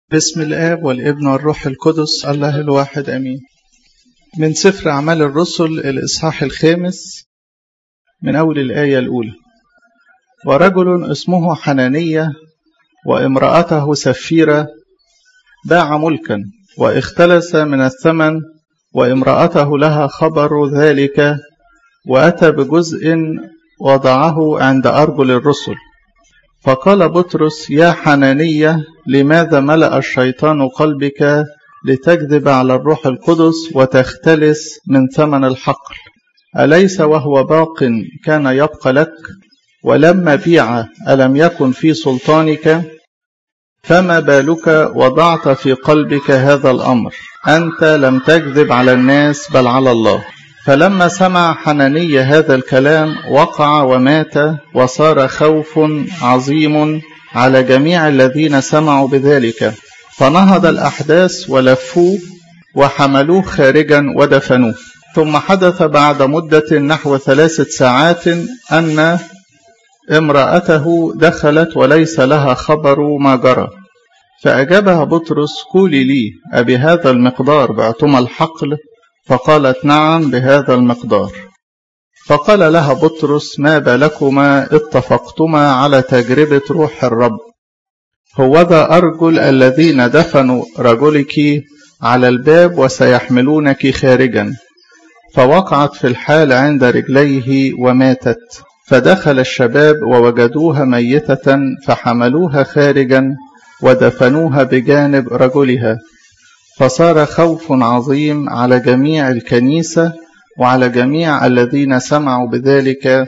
بسم الآب والابن والروح القدس الله الواحد أمين من سفر أعمال الرسل الإصحاح الخامس من أول الآية الأولى ورجل اسمه حنانية وامرأته سفيرة باع ملكا واختلس من الثمن وامرأته لها خبر ذلك وأتى بجزء وضعه عند أرجل الرسل فقال بطرس يا حنانية لماذا ملأ الشيطان قلبك لتكذب على الروح القدس وتختلس من ثمن الحقل أليس وهو باق كان يبقى لك ولما بيع ألم يكن في سلطانك فما بالك وضعت في قلبك هذا الأمر أنت لم تكذب على الناس بل على الله فلما سمع حنانية هذا الكلام وقع ومات وصار خوف عظيم على جميع الذين سمعوا بذلك فنهض الأحداث ولفوه وحملوه خارجا ودفنوه ثم حدث بعد مدة نحو ثلاثة ساعات أن امرأته دخلت وليس لها خبر ما جرى فأجابها بطرس قولي لي أبي هذا المقدار بعتم الحقل فقالت نعم بهذا المقدار فقال لها بطرس ما بالكما اتفقتما على تجربة روح الرب هوذا أرجل الذين دفنوا رجلك على الباب وسيحملونك خارجا فوقعت في الحال عند رجليه وماتت فدخل الشباب ووجدوها ميتة فحملوها خارجا ودفنوها بجانب رجلها فصار خوف عظيم على جميع الكنيسة وعلى جميع الذين سمعوا بذلك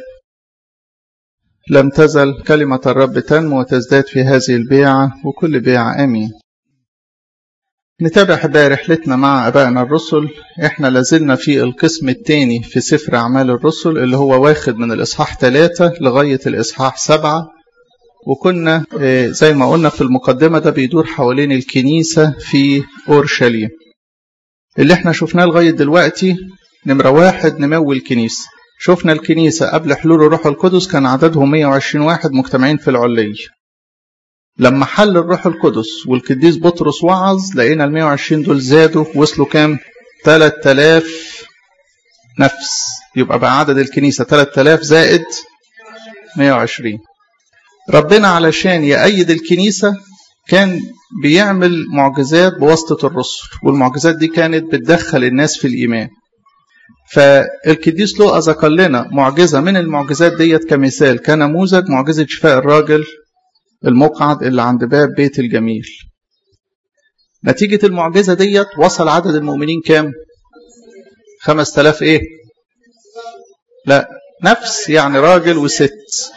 لم تزل كلمة الرب تنمو وتزداد في هذه البيعة وكل بيعة آمين نتابع حبايا رحلتنا مع أبائنا الرسل احنا لازلنا في القسم الثاني في سفر أعمال الرسل اللي هو واخد من الإصحاح ثلاثة لغاية الإصحاح سبعة وكنا زي ما قلنا في المقدمة ده بيدور حوالين الكنيسة في أورشليم اللي احنا شفناه لغاية دلوقتي نمرة واحد نمو الكنيسة شفنا الكنيسة قبل حلول الروح القدس كان عددهم 120 واحد مجتمعين في العلية لما حل الروح القدس والقديس بطرس وعظ لقينا ال 120 دول زادوا وصلوا كام 3000 نفس يبقى بقى عدد الكنيسة 3000 زائد 120 ربنا علشان يأيد الكنيسة كان بيعمل معجزات بواسطة الرسل والمعجزات دي كانت بتدخل الناس في الإيمان فالكديس لوقا ذكر لنا معجزة من المعجزات ديت كمثال كنموذج معجزة شفاء الراجل المقعد اللي عند باب بيت الجميل نتيجة المعجزة ديت وصل عدد المؤمنين كام خمس تلاف ايه لا نفس يعني راجل وست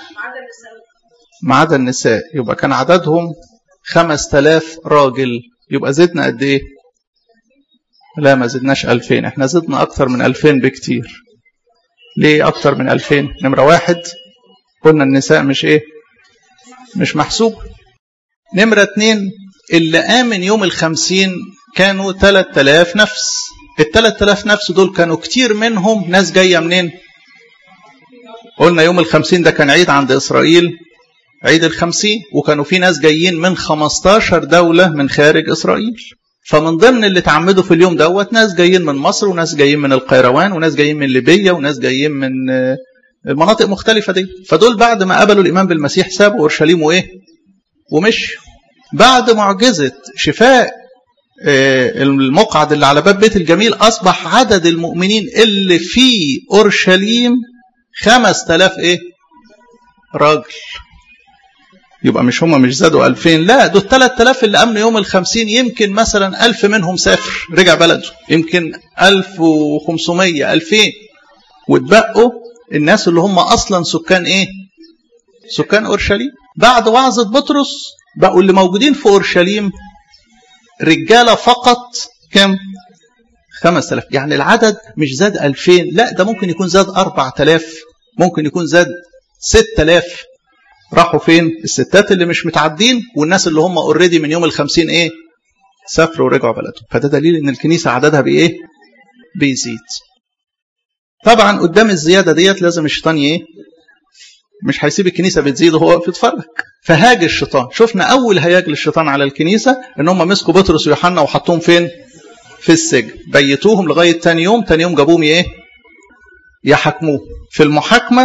ما عدا النساء يبقى كان عددهم خمس تلاف راجل يبقى زدنا قد ايه لا ما زدناش ألفين احنا زدنا أكتر من ألفين بكتير ليه أكتر من ألفين نمرة واحد قلنا النساء مش ايه مش محسوب نمرة اتنين اللي آمن يوم الخمسين كانوا تلات تلاف نفس التلات تلاف نفس دول كانوا كتير منهم ناس جاية منين قلنا يوم الخمسين ده كان عيد عند إسرائيل عيد الخمسين وكانوا في ناس جايين من 15 دولة من خارج إسرائيل فمن ضمن اللي تعمدوا في اليوم دوت ناس جايين من مصر وناس جايين من القيروان وناس جايين من ليبيا وناس جايين من المناطق مختلفة دي فدول بعد ما قبلوا الإيمان بالمسيح سابوا أورشليم وإيه ومش بعد معجزة شفاء المقعد اللي على باب بيت الجميل أصبح عدد المؤمنين اللي في أورشليم خمس تلاف إيه راجل يبقى مش هم مش زادوا 2000 لا دول 3000 اللي امنوا يوم الخمسين يمكن مثلا 1000 منهم سافر رجع بلده يمكن 1500 2000 واتبقوا الناس اللي هم اصلا سكان ايه سكان اورشليم بعد وعظة بطرس بقوا اللي موجودين في اورشليم رجاله فقط كم 5000 يعني العدد مش زاد 2000 لا ده ممكن يكون زاد 4000 ممكن يكون زاد 6000 راحوا فين الستات اللي مش متعدين والناس اللي هم اوريدي من يوم الخمسين ايه سافروا ورجعوا بلدهم فده دليل ان الكنيسه عددها بايه بيزيد طبعا قدام الزياده ديت لازم الشيطان ايه مش هيسيب الكنيسه بتزيد وهو واقف يتفرج فهاج الشيطان شفنا اول هياج للشيطان على الكنيسه ان هم مسكوا بطرس ويوحنا وحطوهم فين في السجن بيتوهم لغايه تاني يوم تاني يوم جابوهم ايه يحاكموه في المحاكمه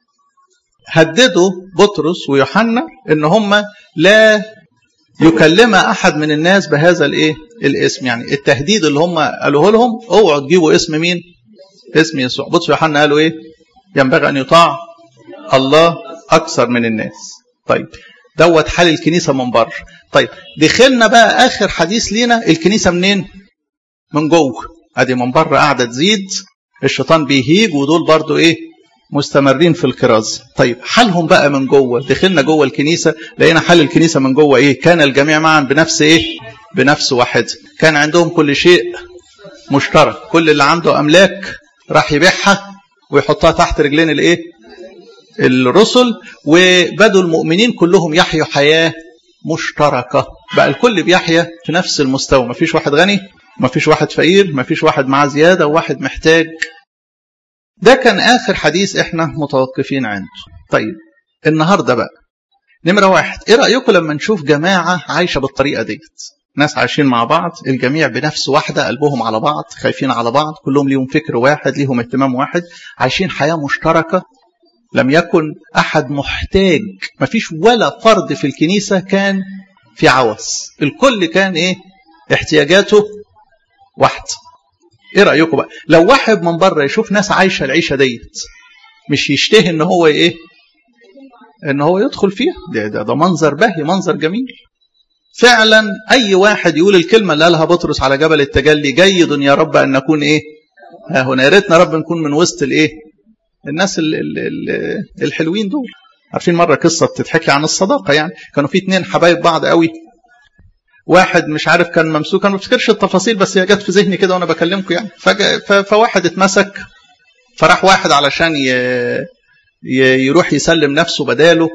هددوا بطرس ويوحنا ان هم لا يكلم احد من الناس بهذا الايه الاسم يعني التهديد اللي هم قالوه لهم اوعوا تجيبوا اسم مين اسم يسوع بطرس ويوحنا قالوا ايه ينبغي ان يطاع الله اكثر من الناس طيب دوت حال الكنيسه من بره طيب دخلنا بقى اخر حديث لينا الكنيسه منين من جوه ادي من بره قاعده تزيد الشيطان بيهيج ودول برضو ايه مستمرين في الكراز طيب حالهم بقى من جوه دخلنا جوه الكنيسه لقينا حال الكنيسه من جوه ايه كان الجميع معا بنفس ايه بنفس واحد كان عندهم كل شيء مشترك كل اللي عنده املاك راح يبيعها ويحطها تحت رجلين الايه الرسل وبدوا المؤمنين كلهم يحيوا حياه مشتركه بقى الكل بيحيا في نفس المستوى مفيش واحد غني مفيش واحد فقير مفيش واحد معاه زياده وواحد محتاج ده كان آخر حديث إحنا متوقفين عنده طيب النهاردة بقى نمرة واحد إيه رأيكم لما نشوف جماعة عايشة بالطريقة ديت ناس عايشين مع بعض الجميع بنفس واحدة قلبهم على بعض خايفين على بعض كلهم ليهم فكر واحد ليهم اهتمام واحد عايشين حياة مشتركة لم يكن أحد محتاج مفيش ولا فرد في الكنيسة كان في عوز الكل كان إيه احتياجاته واحده ايه رايكم بقى لو واحد من بره يشوف ناس عايشه العيشه ديت مش يشتهي ان هو ايه ان هو يدخل فيها ده, ده, ده منظر باهي منظر جميل فعلا اي واحد يقول الكلمه اللي قالها بطرس على جبل التجلي جيد يا رب ان نكون ايه ها هنا يا ريتنا رب نكون من وسط الايه الناس ال ال ال الحلوين دول عارفين مره قصه بتتحكي عن الصداقه يعني كانوا في اتنين حبايب بعض قوي واحد مش عارف كان ممسوك انا ما بفتكرش التفاصيل بس هي جت في ذهني كده وانا بكلمكم يعني فواحد اتمسك فراح واحد علشان ي... ي... يروح يسلم نفسه بداله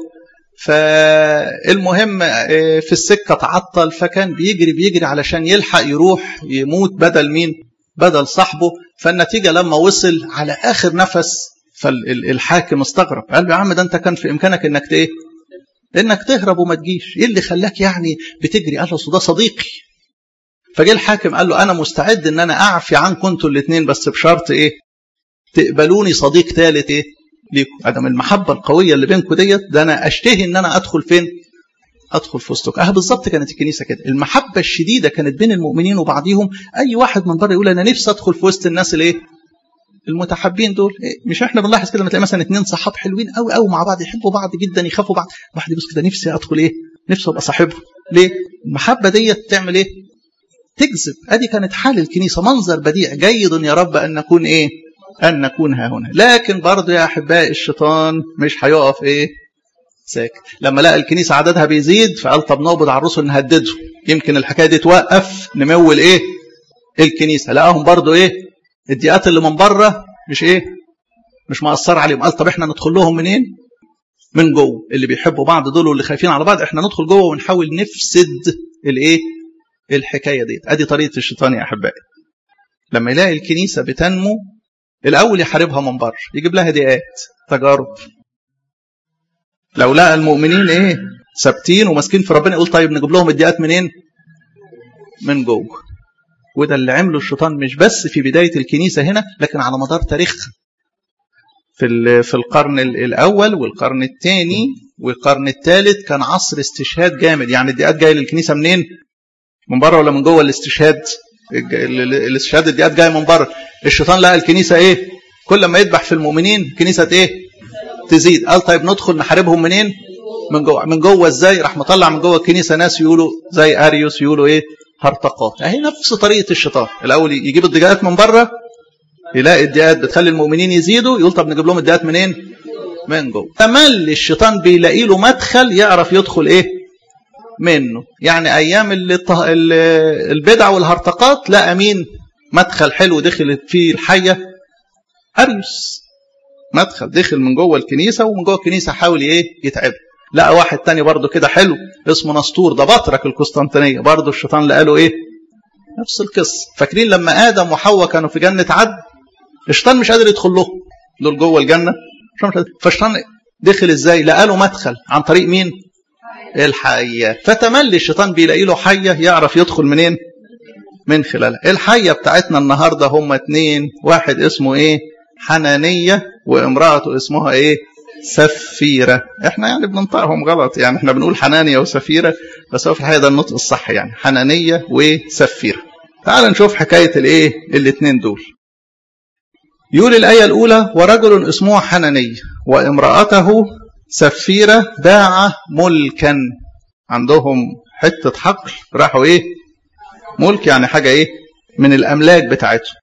فالمهم في السكه تعطل فكان بيجري بيجري علشان يلحق يروح يموت بدل مين؟ بدل صاحبه فالنتيجه لما وصل على اخر نفس فالحاكم استغرب قال له يا عم ده انت كان في امكانك انك ايه؟ انك تهرب وما تجيش ايه اللي خلاك يعني بتجري قال له ده صديقي فجه الحاكم قال له انا مستعد ان انا اعفي عنكم انتوا الاثنين بس بشرط ايه تقبلوني صديق ثالث ايه ليكم ادم المحبه القويه اللي بينكم ديت ده انا اشتهي ان انا ادخل فين ادخل في وسطكم اه بالظبط كانت الكنيسه كده المحبه الشديده كانت بين المؤمنين وبعضهم اي واحد من بره يقول انا نفسي ادخل في وسط الناس الايه المتحابين دول مش احنا بنلاحظ كده لما تلاقي مثلا اثنين صحاب حلوين قوي قوي مع بعض يحبوا بعض جدا يخافوا بعض واحد يبص كده نفسي ادخل ايه نفسي ابقى صاحبه ليه المحبه ديت تعمل ايه تجذب ادي كانت حال الكنيسه منظر بديع جيد يا رب ان نكون ايه ان نكون ها هنا لكن برضه يا احبائي الشيطان مش هيقف ايه ساكت لما لقى الكنيسه عددها بيزيد فقال طب نقبض على الرسل نهدده يمكن الحكايه دي توقف نمول ايه الكنيسه لقاهم برضه ايه الضيقات اللي من بره مش ايه مش مأثر عليهم قال طب احنا ندخل لهم منين من جوه اللي بيحبوا بعض دول واللي خايفين على بعض احنا ندخل جوه ونحاول نفسد الايه الحكايه دي ادي طريقه الشيطان يا احبائي لما يلاقي الكنيسه بتنمو الاول يحاربها من بره يجيب لها ضيقات تجارب لو لقى المؤمنين ايه ثابتين وماسكين في ربنا يقول طيب نجيب لهم الضيقات منين من جوه وده اللي عمله الشيطان مش بس في بداية الكنيسة هنا لكن على مدار تاريخها في في القرن الأول والقرن الثاني والقرن الثالث كان عصر استشهاد جامد يعني الديات جاية للكنيسة منين؟ من بره ولا من جوه الاستشهاد؟ الاستشهاد الديات جاية من بره الشيطان لقى الكنيسة ايه؟ كل ما يذبح في المؤمنين كنيسة ايه؟ تزيد قال طيب ندخل نحاربهم منين؟ من جوه من جوه ازاي؟ راح مطلع من جوه الكنيسة ناس يقولوا زي اريوس يقولوا ايه؟ هرطقات اهي نفس طريقه الشيطان الاول يجيب الضيقات من بره يلاقي الضيقات بتخلي المؤمنين يزيدوا يقول طب نجيب لهم الضيقات منين من جوه تملي الشيطان بيلاقي له مدخل يعرف يدخل ايه منه يعني ايام البدع والهرطقات لقى مين مدخل حلو دخلت فيه الحيه اريوس مدخل دخل من جوه الكنيسه ومن جوه الكنيسه حاول ايه يتعبه لقى واحد تاني برضه كده حلو اسمه نسطور ده بطرك القسطنطينيه برضه الشيطان لقى له ايه نفس القصه فاكرين لما ادم وحواء كانوا في جنه عدن الشيطان مش قادر يدخل لهم دول جوه الجنه فالشيطان دخل ازاي لقى له مدخل عن طريق مين الحية فتملي الشيطان بيلاقي له حية يعرف يدخل منين من خلالها الحية بتاعتنا النهاردة هم اتنين واحد اسمه ايه حنانية وامرأته اسمها ايه سفيرة احنا يعني بننطقهم غلط يعني احنا بنقول حنانية وسفيرة بس هو في الحقيقة ده النطق الصح يعني حنانية وسفيرة تعال نشوف حكاية الايه الاتنين دول يقول الآية الأولى ورجل اسمه حنانية وامرأته سفيرة باع ملكا عندهم حتة حقل راحوا ايه ملك يعني حاجة ايه من الأملاك بتاعتهم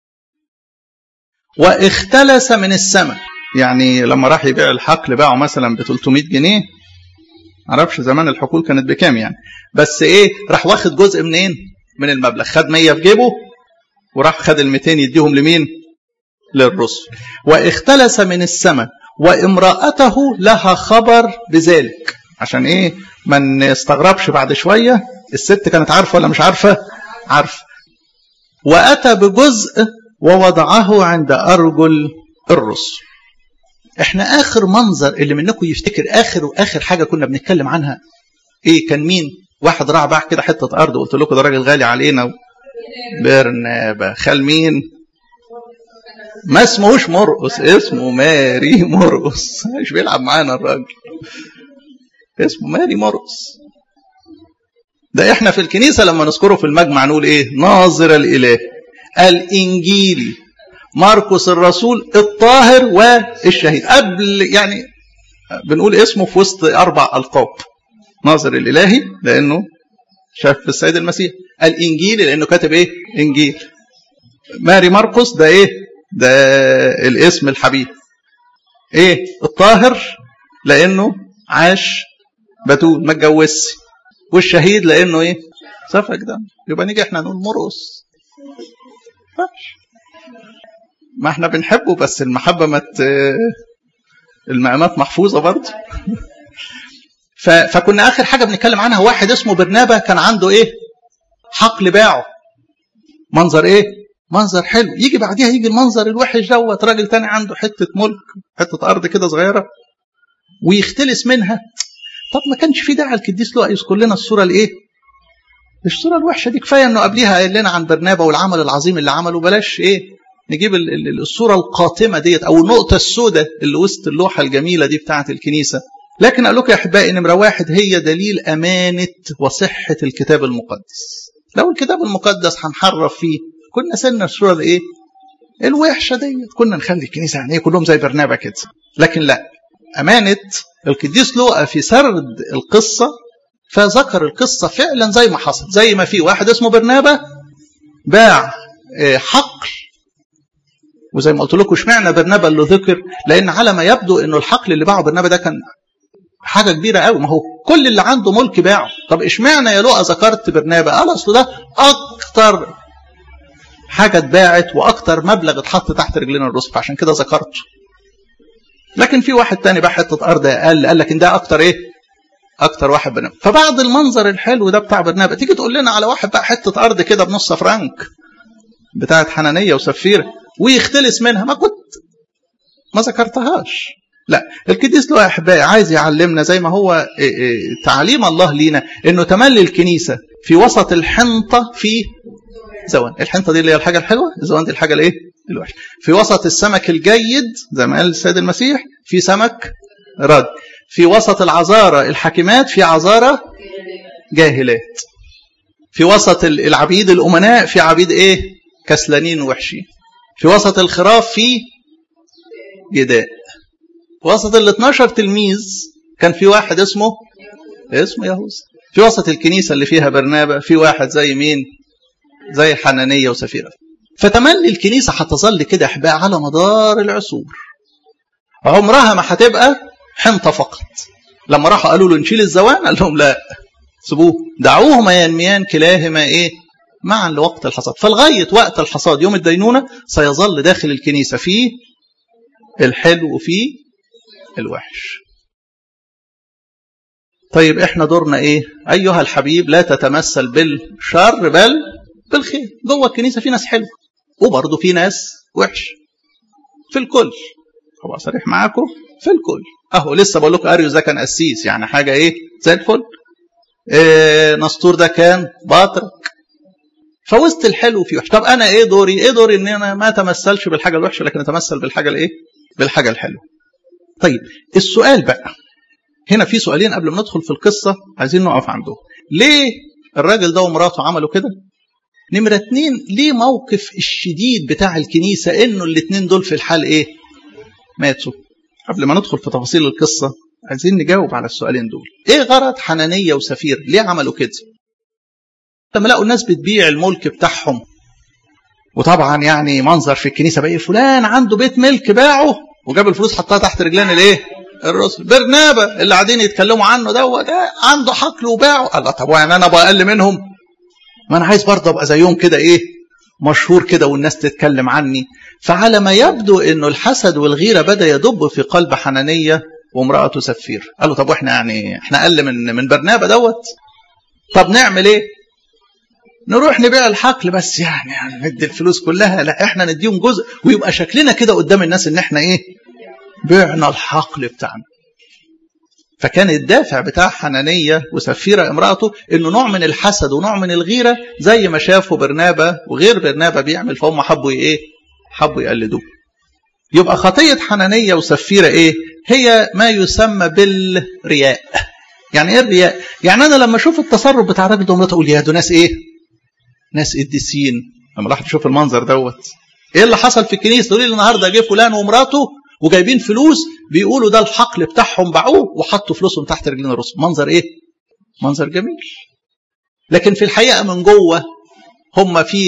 واختلس من السماء يعني لما راح يبيع الحقل باعه مثلا ب 300 جنيه معرفش زمان الحقول كانت بكام يعني بس ايه راح واخد جزء منين من المبلغ خد 100 في جيبه وراح خد ال 200 يديهم لمين للرسل واختلس من السماء وامرأته لها خبر بذلك عشان ايه ما نستغربش بعد شوية الست كانت عارفة ولا مش عارفة عارفة وأتى بجزء ووضعه عند أرجل الرسل احنا اخر منظر اللي منكم يفتكر اخر واخر حاجه كنا بنتكلم عنها ايه كان مين واحد راح باع كده حته ارض وقلت لكم ده راجل غالي علينا و... برنابا خال مين ما اسمهوش مرقص اسمه ماري مرقص مش بيلعب معانا الراجل اسمه ماري مرقص ده احنا في الكنيسه لما نذكره في المجمع نقول ايه ناظر الاله الانجيلي مرقس الرسول الطاهر والشهيد قبل يعني بنقول اسمه في وسط اربع القاب ناظر الالهي لانه شاف السيد المسيح الانجيلي لانه كاتب ايه انجيل ماري مرقس ده ايه ده الاسم الحبيب ايه الطاهر لانه عاش بتول ما اتجوزش والشهيد لانه ايه سفك دم يبقى نيجي احنا نقول مرقس ما احنا بنحبه بس المحبه ما مت... المقامات محفوظه برضه ف... فكنا اخر حاجه بنتكلم عنها واحد اسمه برنابا كان عنده ايه حقل باعه منظر ايه منظر حلو يجي بعديها يجي المنظر الوحش دوت راجل تاني عنده حته ملك حته ارض كده صغيره ويختلس منها طب ما كانش في داعي القديس لوقا يذكر لنا الصوره الايه الصوره الوحشه دي كفايه انه قبليها قال لنا عن برنابا والعمل العظيم اللي عمله بلاش ايه نجيب الصوره القاتمه ديت او النقطه السوداء اللي وسط اللوحه الجميله دي بتاعه الكنيسه لكن اقول لكم يا احبائي نمره واحد هي دليل امانه وصحه الكتاب المقدس لو الكتاب المقدس هنحرف فيه كنا سنة الصوره الايه الوحشه ديت كنا نخلي الكنيسه يعني ايه كلهم زي برنابا كده لكن لا امانه القديس لوقا في سرد القصه فذكر القصه فعلا زي ما حصل زي ما في واحد اسمه برنابا باع حقل وزي ما قلت لكم اشمعنى برنابا اللي ذكر لان على ما يبدو انه الحقل اللي باعه برنابا ده كان حاجه كبيره قوي ما هو كل اللي عنده ملك باعه طب اشمعنى يا لؤى ذكرت برنابا قال اصل ده اكتر حاجه اتباعت واكتر مبلغ اتحط تحت رجلين الرسل فعشان كده ذكرته لكن في واحد تاني باع حته ارض اقل قال لك ان ده اكتر ايه اكتر واحد برنابا فبعد المنظر الحلو ده بتاع برنابا تيجي تقول لنا على واحد بقى حته ارض كده بنص فرنك بتاعت حنانيه وسفيره ويختلس منها ما كنت ما ذكرتهاش لا القديس له احبائي عايز يعلمنا زي ما هو تعليم الله لينا انه تملي الكنيسه في وسط الحنطه في زوان الحنطه دي اللي هي الحاجه الحلوه الزوان دي الحاجه الايه الوحشه في وسط السمك الجيد زي ما قال السيد المسيح في سمك رد في وسط العذارى الحكيمات في عذارى جاهلات في وسط العبيد الامناء في عبيد ايه كسلانين وحشين في وسط الخراف في جداء في وسط ال 12 تلميذ كان في واحد اسمه اسمه يهوذا في وسط الكنيسه اللي فيها برنابا في واحد زي مين زي حنانيه وسفيره فتملي الكنيسه هتظل كده احباء على مدار العصور عمرها ما هتبقى حنطه فقط لما راحوا قالوا له نشيل الزوان قال لهم لا سيبوه دعوهما ينميان كلاهما ايه معا لوقت الحصاد فلغاية وقت الحصاد يوم الدينونة سيظل داخل الكنيسة فيه الحلو وفيه الوحش طيب احنا دورنا ايه ايها الحبيب لا تتمثل بالشر بل بالخير جوه الكنيسة في ناس حلوة وبرضه في ناس وحش في الكل هو صريح معاكم في الكل اهو لسه بقول لكم اريوس ده كان قسيس يعني حاجه ايه زي الفل إيه نسطور ده كان بطرك فوسط الحلو في وحش طب انا ايه دوري ايه دوري ان انا ما اتمثلش بالحاجه الوحشه لكن اتمثل بالحاجه الايه بالحاجه الحلوه طيب السؤال بقى هنا في سؤالين قبل ما ندخل في القصه عايزين نقف عندهم ليه الراجل ده ومراته عملوا كده نمرة اتنين ليه موقف الشديد بتاع الكنيسة انه الاتنين دول في الحال ايه ماتوا قبل ما ندخل في تفاصيل القصة عايزين نجاوب على السؤالين دول ايه غرض حنانية وسفير ليه عملوا كده لما لقوا الناس بتبيع الملك بتاعهم وطبعا يعني منظر في الكنيسة بقى فلان عنده بيت ملك باعه وجاب الفلوس حطها تحت رجلين الايه الرسل برنابا اللي قاعدين يتكلموا عنه دوت ده عنده حقل وباعه الله طب يعني انا ابقى اقل منهم ما انا عايز برضه ابقى زيهم كده ايه مشهور كده والناس تتكلم عني فعلى ما يبدو انه الحسد والغيره بدا يدب في قلب حنانيه وامراته سفير قالوا طب واحنا يعني احنا اقل من من برنابا دوت طب نعمل ايه نروح نبيع الحقل بس يعني, يعني ندي الفلوس كلها لا احنا نديهم جزء ويبقى شكلنا كده قدام الناس ان احنا ايه بعنا الحقل بتاعنا فكان الدافع بتاع حنانية وسفيرة امرأته انه نوع من الحسد ونوع من الغيرة زي ما شافوا برنابا وغير برنابا بيعمل فهم حبوا ايه حبوا يقلدوه يبقى خطية حنانية وسفيرة ايه هي ما يسمى بالرياء يعني ايه الرياء يعني انا لما اشوف التصرف بتاع الراجل ده ومراته اقول يا دول ناس ايه ناس قديسين لما الواحد يشوف المنظر دوت ايه اللي حصل في الكنيسه تقول لي النهارده جه فلان ومراته وجايبين فلوس بيقولوا ده الحقل بتاعهم باعوه وحطوا فلوسهم تحت رجلين الرسل منظر ايه منظر جميل لكن في الحقيقه من جوه هم في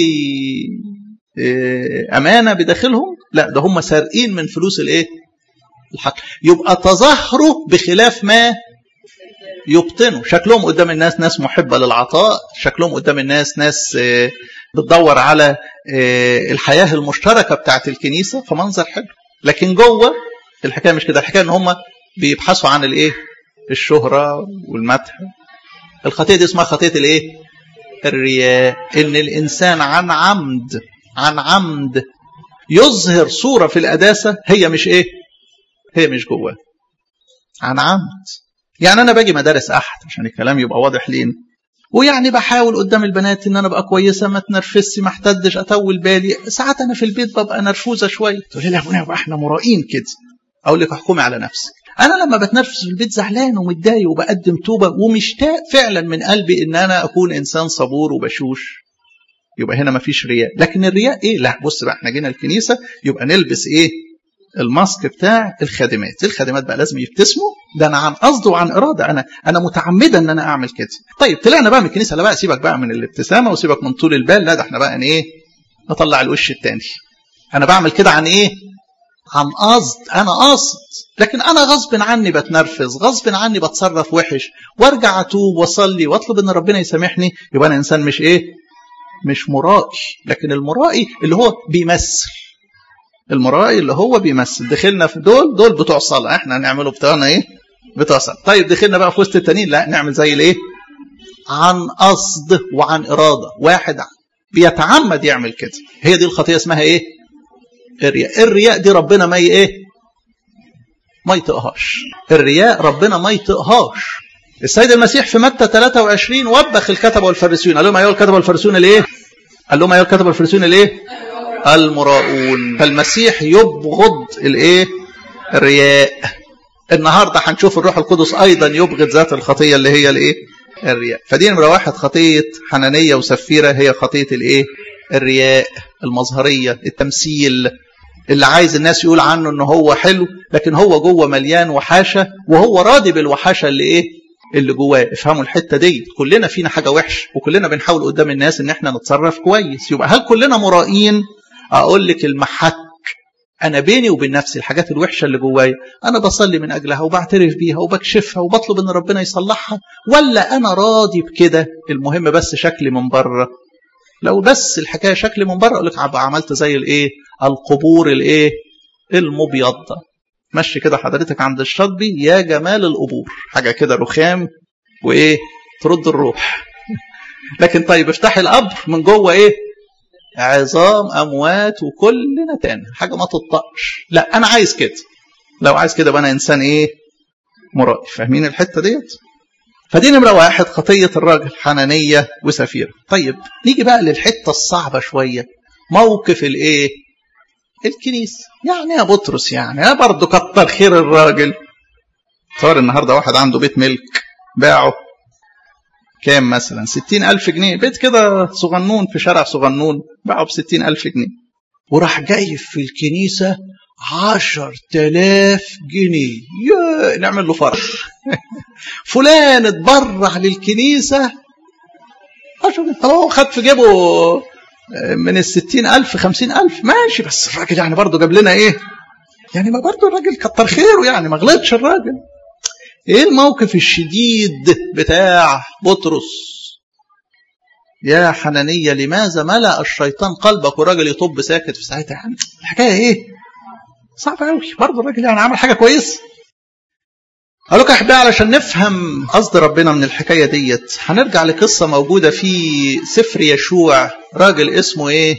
إيه امانه بداخلهم لا ده هم سارقين من فلوس الايه الحقل يبقى تظاهروا بخلاف ما يبطنوا شكلهم قدام الناس ناس محبه للعطاء شكلهم قدام الناس ناس إيه بتدور على إيه الحياه المشتركه بتاعت الكنيسه فمنظر حلو لكن جوه الحكايه مش كده الحكايه ان هم بيبحثوا عن الايه الشهره والمدح الخطيه دي اسمها خطيه الايه الرياء ان الانسان عن عمد عن عمد يظهر صوره في القداسه هي مش ايه هي مش جواه عن عمد يعني انا باجي مدارس احد عشان الكلام يبقى واضح لين ويعني بحاول قدام البنات ان انا ابقى كويسه ما اتنرفزش ما احتدش اطول بالي ساعات انا في البيت ببقى نرفوزه شويه تقول لي يا ابونا يبقى احنا مرائين كده اقول لك احكمي على نفسك انا لما بتنرفز في البيت زعلان ومتضايق وبقدم توبه ومشتاق فعلا من قلبي ان انا اكون انسان صبور وبشوش يبقى هنا ما فيش رياء لكن الرياء ايه لا بص بقى احنا جينا الكنيسه يبقى نلبس ايه الماسك بتاع الخادمات الخادمات بقى لازم يبتسموا ده انا عن قصد وعن اراده انا انا متعمده ان انا اعمل كده طيب طلعنا بقى من الكنيسه لا بقى سيبك بقى من الابتسامه وسيبك من طول البال لا ده احنا بقى ايه نطلع الوش التاني انا بعمل كده عن ايه عن قصد انا قاصد لكن انا غصب عني بتنرفز غصب عني بتصرف وحش وارجع اتوب واصلي واطلب ان ربنا يسامحني يبقى انا انسان مش ايه مش مرائي لكن المرائي اللي هو بيمثل المرائي اللي هو بيمثل دخلنا في دول دول بتوع صلاه احنا هنعمله بتوعنا ايه بتوع صلاه طيب دخلنا بقى في وسط التانيين لا نعمل زي الايه عن قصد وعن اراده واحد بيتعمد يعمل كده هي دي الخطيه اسمها ايه الرياء الرياء دي ربنا ما ايه ما يطقهاش الرياء ربنا ما يطقهاش السيد المسيح في متى 23 وبخ الكتبه والفريسيون قال لهم ايها الكتبه والفريسيون الايه قال لهم ايها الكتبه والفريسيون الايه المراؤون فالمسيح يبغض الايه الرياء النهارده هنشوف الروح القدس ايضا يبغض ذات الخطيه اللي هي الايه الرياء فدي نمره واحد خطيه حنانيه وسفيره هي خطيه الايه الرياء المظهريه التمثيل اللي عايز الناس يقول عنه ان هو حلو لكن هو جوه مليان وحاشه وهو راضي بالوحاشه اللي ايه اللي جواه افهموا الحته دي كلنا فينا حاجه وحش وكلنا بنحاول قدام الناس ان احنا نتصرف كويس يبقى هل كلنا مرائين اقول لك المحك انا بيني وبين نفسي الحاجات الوحشه اللي جوايا انا بصلي من اجلها وبعترف بيها وبكشفها وبطلب ان ربنا يصلحها ولا انا راضي بكده المهم بس شكلي من بره لو بس الحكايه شكلي من بره اقول لك عملت زي الايه القبور الايه المبيضه مشي كده حضرتك عند الشطبي يا جمال القبور حاجه كده رخام وايه ترد الروح لكن طيب افتحي القبر من جوه ايه عظام اموات وكلنا تاني حاجه ما تطقش لا انا عايز كده لو عايز كده بقى انا انسان ايه مرائي فاهمين الحته ديت فدي نمره واحد خطيه الراجل حنانيه وسفيره طيب نيجي بقى للحته الصعبه شويه موقف الايه الكنيسه يعني يا بطرس يعني يا برضه كتر خير الراجل صار النهارده واحد عنده بيت ملك باعه كام مثلا ستين ألف جنيه بيت كده صغنون في شارع صغنون باعه بستين ألف جنيه وراح جاي في الكنيسة عشر تلاف جنيه يا نعمل له فرح فلان اتبرع للكنيسة عشر طب هو خد في جيبه من الستين ألف خمسين ألف ماشي بس الراجل يعني برضه جاب لنا إيه يعني ما برضه الراجل كتر خيره يعني ما غلطش الراجل ايه الموقف الشديد بتاع بطرس يا حنانية لماذا ملأ الشيطان قلبك وراجل يطب ساكت في ساعتها يعني الحكاية ايه صعبة قوي برضه الراجل يعني عمل حاجة كويسة قالوا لك احبائي علشان نفهم قصد ربنا من الحكاية ديت هنرجع لقصة موجودة في سفر يشوع راجل اسمه ايه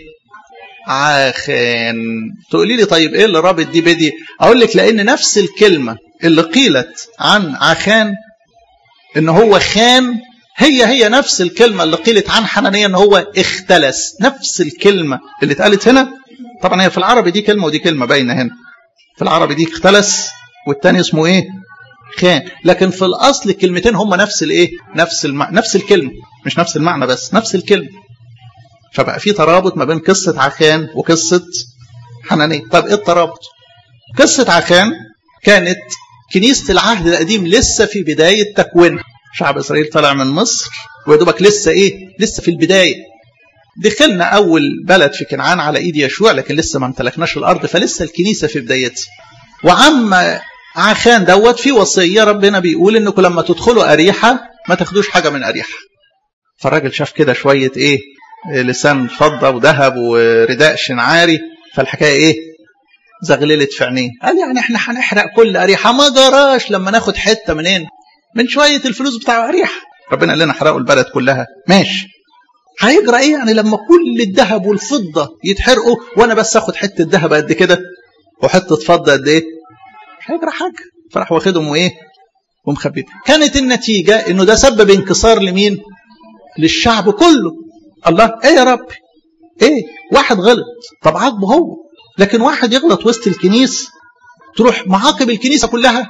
عاخان تقولي لي طيب ايه اللي رابط دي بدي اقول لك لان نفس الكلمة اللي قيلت عن عخان ان هو خان هي هي نفس الكلمة اللي قيلت عن حنانية ان هو اختلس نفس الكلمة اللي اتقالت هنا طبعا هي في العربي دي كلمة ودي كلمة باينة هنا في العربي دي اختلس والتاني اسمه ايه خان لكن في الاصل الكلمتين هم نفس الايه نفس الم... نفس الكلمة مش نفس المعنى بس نفس الكلمة فبقى في ترابط ما بين قصة عخان وقصة حنانية طب ايه الترابط قصة عخان كانت كنيسة العهد القديم لسه في بداية تكوينها شعب إسرائيل طلع من مصر ويدوبك لسه إيه لسه في البداية دخلنا أول بلد في كنعان على إيد يشوع لكن لسه ما امتلكناش الأرض فلسه الكنيسة في بدايتها وعم عخان دوت في وصية ربنا بيقول إنكم لما تدخلوا أريحة ما تاخدوش حاجة من أريحة فالراجل شاف كده شوية إيه لسان فضة وذهب ورداء شنعاري فالحكاية إيه زغللت في عينيه قال يعني احنا هنحرق كل أريحة ما جراش لما ناخد حتة منين من شوية الفلوس بتاع أريحة ربنا قال لنا حرقوا البلد كلها ماشي هيجرى ايه يعني لما كل الذهب والفضة يتحرقوا وانا بس اخد حتة ذهب قد كده وحتة فضة قد ايه مش هيجرى حاجة فراح واخدهم وايه ومخبيهم كانت النتيجة انه ده سبب انكسار لمين للشعب كله الله ايه يا رب ايه واحد غلط طب عاقبه هو لكن واحد يغلط وسط الكنيس تروح معاقب الكنيسة كلها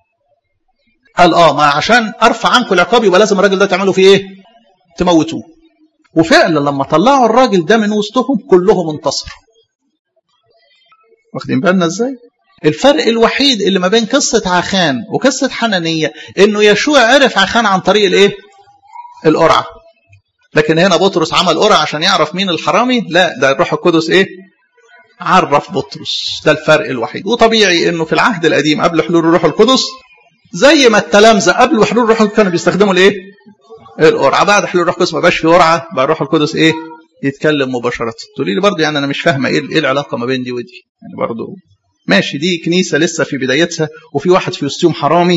قال اه ما عشان ارفع عنكم العقاب يبقى لازم الراجل ده تعملوا فيه ايه تموتوه وفعلا لما طلعوا الراجل ده من وسطهم كلهم انتصروا واخدين بالنا ازاي الفرق الوحيد اللي ما بين قصة عخان وقصة حنانية انه يشوع عرف عخان عن طريق الايه القرعة لكن هنا بطرس عمل قرعة عشان يعرف مين الحرامي لا ده الروح القدس ايه عرف بطرس ده الفرق الوحيد وطبيعي انه في العهد القديم قبل حلول الروح القدس زي ما التلامذة قبل حلول الروح القدس كانوا بيستخدموا الايه القرعه بعد حلول الروح القدس ما بقاش في قرعه بقى الروح القدس ايه يتكلم مباشره تقولي لي برضه يعني انا مش فاهمه ايه ايه العلاقه ما بين دي ودي يعني برضه ماشي دي كنيسه لسه في بدايتها وفي واحد في وسطهم حرامي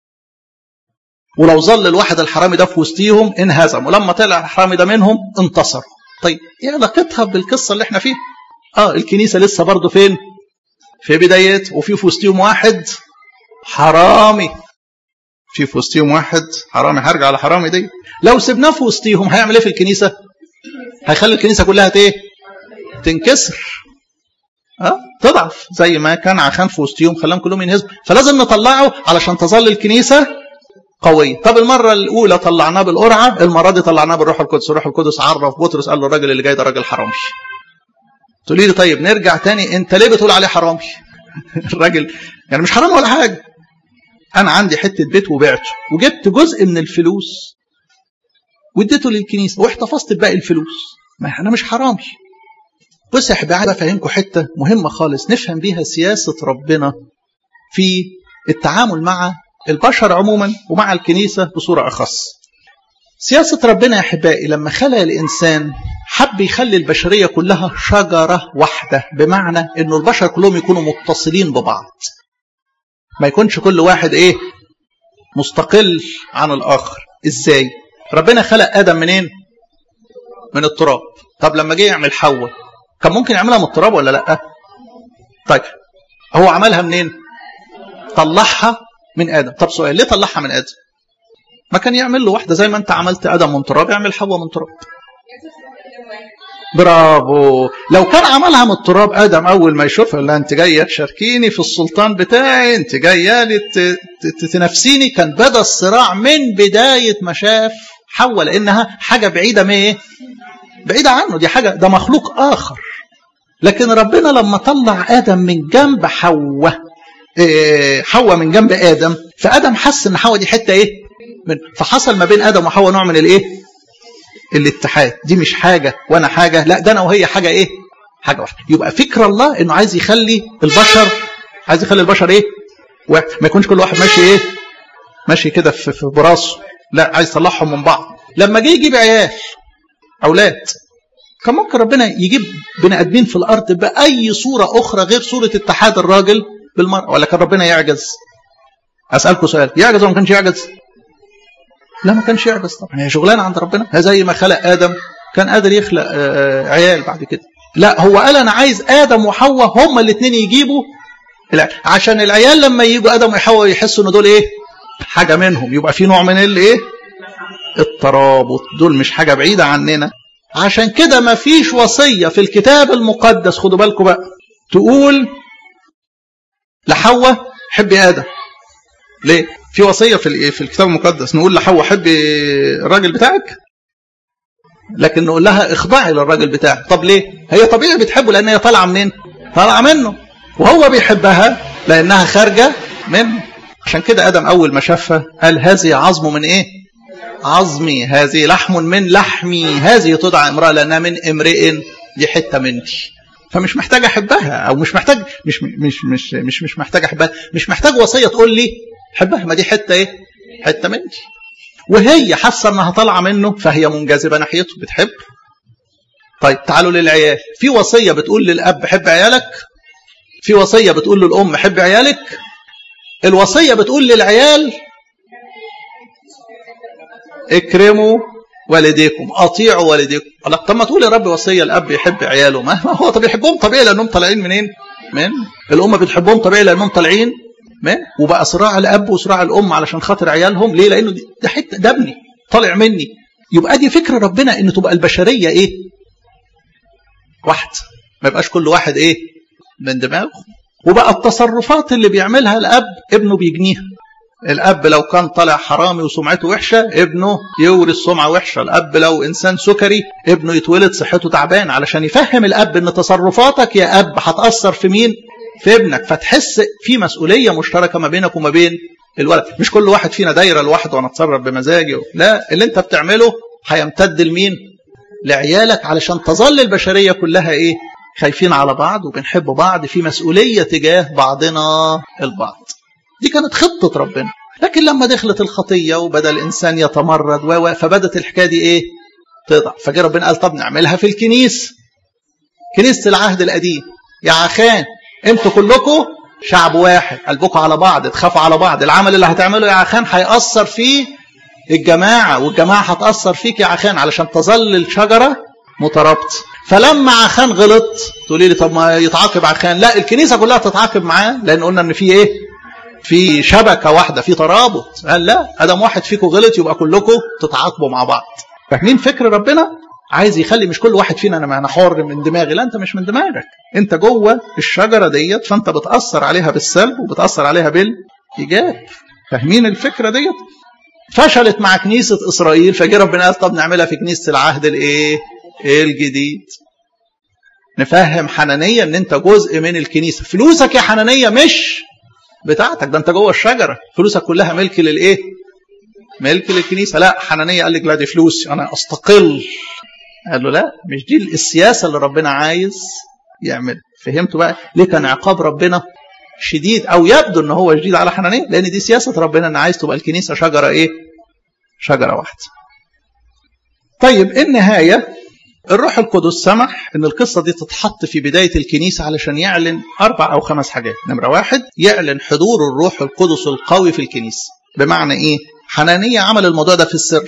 ولو ظل الواحد الحرامي ده في وسطيهم انهزم ولما طلع الحرامي ده منهم انتصر طيب ايه علاقتها بالقصه اللي احنا فيها اه الكنيسه لسه برضه فين في بدايتها وفي في وسطهم واحد حرامي في في وسطهم واحد حرامي هرجع على حرامي دي لو سبناه في وسطهم هيعمل ايه في الكنيسه هيخلي الكنيسه كلها ايه تنكسر اه تضعف زي ما كان عخان في وسطهم خلاهم كلهم ينهزموا فلازم نطلعه علشان تظل الكنيسه قويه طب المره الاولى طلعناه بالقرعه المره دي طلعناه بالروح القدس الروح القدس عرف بطرس قال له الراجل اللي جاي ده راجل حرامي تقولي لي طيب نرجع تاني انت ليه بتقول عليه حرامي الراجل يعني مش حرام ولا حاجه انا عندي حته بيت وبعته وجبت جزء من الفلوس واديته للكنيسه واحتفظت بباقي الفلوس ما انا مش حرامي بص يا حبايبي عايز افهمكم حته مهمه خالص نفهم بيها سياسه ربنا في التعامل مع البشر عموما ومع الكنيسه بصوره اخص سياسه ربنا يا احبائي لما خلق الانسان حب يخلي البشريه كلها شجره واحده بمعنى انه البشر كلهم يكونوا متصلين ببعض ما يكونش كل واحد ايه مستقل عن الاخر ازاي ربنا خلق ادم منين من التراب طب لما جه يعمل حواء كان ممكن يعملها من التراب ولا لا طيب هو عملها منين طلعها من ادم طب سؤال ليه طلعها من ادم ما كان يعمل له واحده زي ما انت عملت ادم من تراب يعمل حواء من تراب برافو لو كان عملها من التراب ادم اول ما يشوفها لا انت جايه تشاركيني في السلطان بتاعي انت جايه لي تنافسيني كان بدا الصراع من بدايه ما شاف حواء لانها حاجه بعيده من ايه بعيده عنه دي حاجه ده مخلوق اخر لكن ربنا لما طلع ادم من جنب حواء إيه حواء من جنب ادم فادم حس ان حواء دي حته ايه من فحصل ما بين ادم وحواء نوع من الايه الاتحاد دي مش حاجه وانا حاجه لا ده انا وهي حاجه ايه حاجه واحده يبقى فكر الله انه عايز يخلي البشر عايز يخلي البشر ايه واحد ما يكونش كل واحد ماشي ايه ماشي كده في, في براسه لا عايز يطلعهم من بعض لما جه يجيب عيال اولاد كان ممكن ربنا يجيب بني ادمين في الارض باي صوره اخرى غير صوره اتحاد الراجل بالمراه ولا كان ربنا يعجز اسالكم سؤال يعجز ولا ما كانش يعجز لا ما كانش يعجز طبعا هي شغلانه عند ربنا زي ما خلق ادم كان قادر يخلق عيال بعد كده لا هو قال انا عايز ادم وحواء هما الاثنين يجيبوا العيال. عشان العيال لما يجوا ادم وحواء يحسوا ان دول ايه حاجه منهم يبقى في نوع من الايه الترابط دول مش حاجه بعيده عننا عشان كده ما فيش وصيه في الكتاب المقدس خدوا بالكم بقى تقول لحواء حبي ادم ليه في وصيه في في الكتاب المقدس نقول لحواء حبي الراجل بتاعك لكن نقول لها اخضعي للراجل بتاعك طب ليه هي طبيعي بتحبه لان هي طالعه منين طالعه منه وهو بيحبها لانها خارجه منه عشان كده ادم اول ما شافها قال هذه عظم من ايه عظمي هذه لحم من لحمي هذه تدعى امراه لانها من امرئ دي حته مني فمش محتاج احبها او مش محتاج مش مش مش مش مش محتاج احبها مش محتاج وصيه تقول لي حبها ما دي حته ايه حته مني وهي حاسه انها طالعه منه فهي منجذبه ناحيته بتحب طيب تعالوا للعيال في وصيه بتقول للاب حب عيالك في وصيه بتقول للام حب عيالك الوصيه بتقول للعيال اكرموا والديكم اطيعوا والديكم الله طب ما تقول يا رب وصيه الاب يحب عياله ما هو طب يحبهم طبيعي لانهم طالعين منين من الام بتحبهم طبيعي لانهم طالعين من وبقى صراع الاب وصراع الام علشان خاطر عيالهم ليه لانه ده حته ده ابني طالع مني يبقى دي فكره ربنا ان تبقى البشريه ايه واحد ما يبقاش كل واحد ايه من دماغه وبقى التصرفات اللي بيعملها الاب ابنه بيجنيها الاب لو كان طالع حرامي وسمعته وحشه ابنه يورث سمعه وحشه الاب لو انسان سكري ابنه يتولد صحته تعبان علشان يفهم الاب ان تصرفاتك يا اب هتاثر في مين في ابنك فتحس في مسؤوليه مشتركه ما بينك وما بين الولد مش كل واحد فينا دايره لوحده وانا اتصرف بمزاجي لا اللي انت بتعمله هيمتد لمين لعيالك علشان تظل البشريه كلها ايه خايفين على بعض وبنحب بعض في مسؤوليه تجاه بعضنا البعض دي كانت خطه ربنا لكن لما دخلت الخطيه وبدا الانسان يتمرد و فبدت الحكايه دي ايه تضعف فجاء ربنا قال طب نعملها في الكنيسه كنيسه العهد القديم يا عخان انتوا كلكم شعب واحد قلبكم على بعض تخافوا على بعض العمل اللي هتعمله يا عخان هيأثر في الجماعة والجماعة هتأثر فيك يا عخان علشان تظل الشجرة مترابطة فلما عخان غلط تقولي لي طب ما يتعاقب عخان لا الكنيسة كلها تتعاقب معاه لأن قلنا إن في إيه في شبكة واحدة في ترابط قال لا ادم واحد فيكم غلط يبقى كلكم تتعاقبوا مع بعض فاهمين فكر ربنا عايز يخلي مش كل واحد فينا انا انا حر من دماغي لا انت مش من دماغك انت جوه الشجره ديت فانت بتاثر عليها بالسلب وبتاثر عليها بالايجاب فاهمين الفكره ديت فشلت مع كنيسه اسرائيل فجه ربنا قال طب نعملها في كنيسه العهد الايه الجديد نفهم حنانية ان انت جزء من الكنيسة فلوسك يا حنانية مش بتاعتك ده انت جوه الشجرة فلوسك كلها ملك للايه ملك للكنيسة لا حنانية قال لك لا دي فلوسي انا استقل قال له لا مش دي السياسة اللي ربنا عايز يعمل فهمتوا بقى ليه كان عقاب ربنا شديد او يبدو ان هو شديد على حنانية لان دي سياسة ربنا ان عايز تبقى الكنيسة شجرة ايه شجرة واحدة طيب النهاية الروح القدس سمح ان القصة دي تتحط في بداية الكنيسة علشان يعلن اربع او خمس حاجات نمرة واحد يعلن حضور الروح القدس القوي في الكنيسة بمعنى ايه حنانية عمل الموضوع ده في السر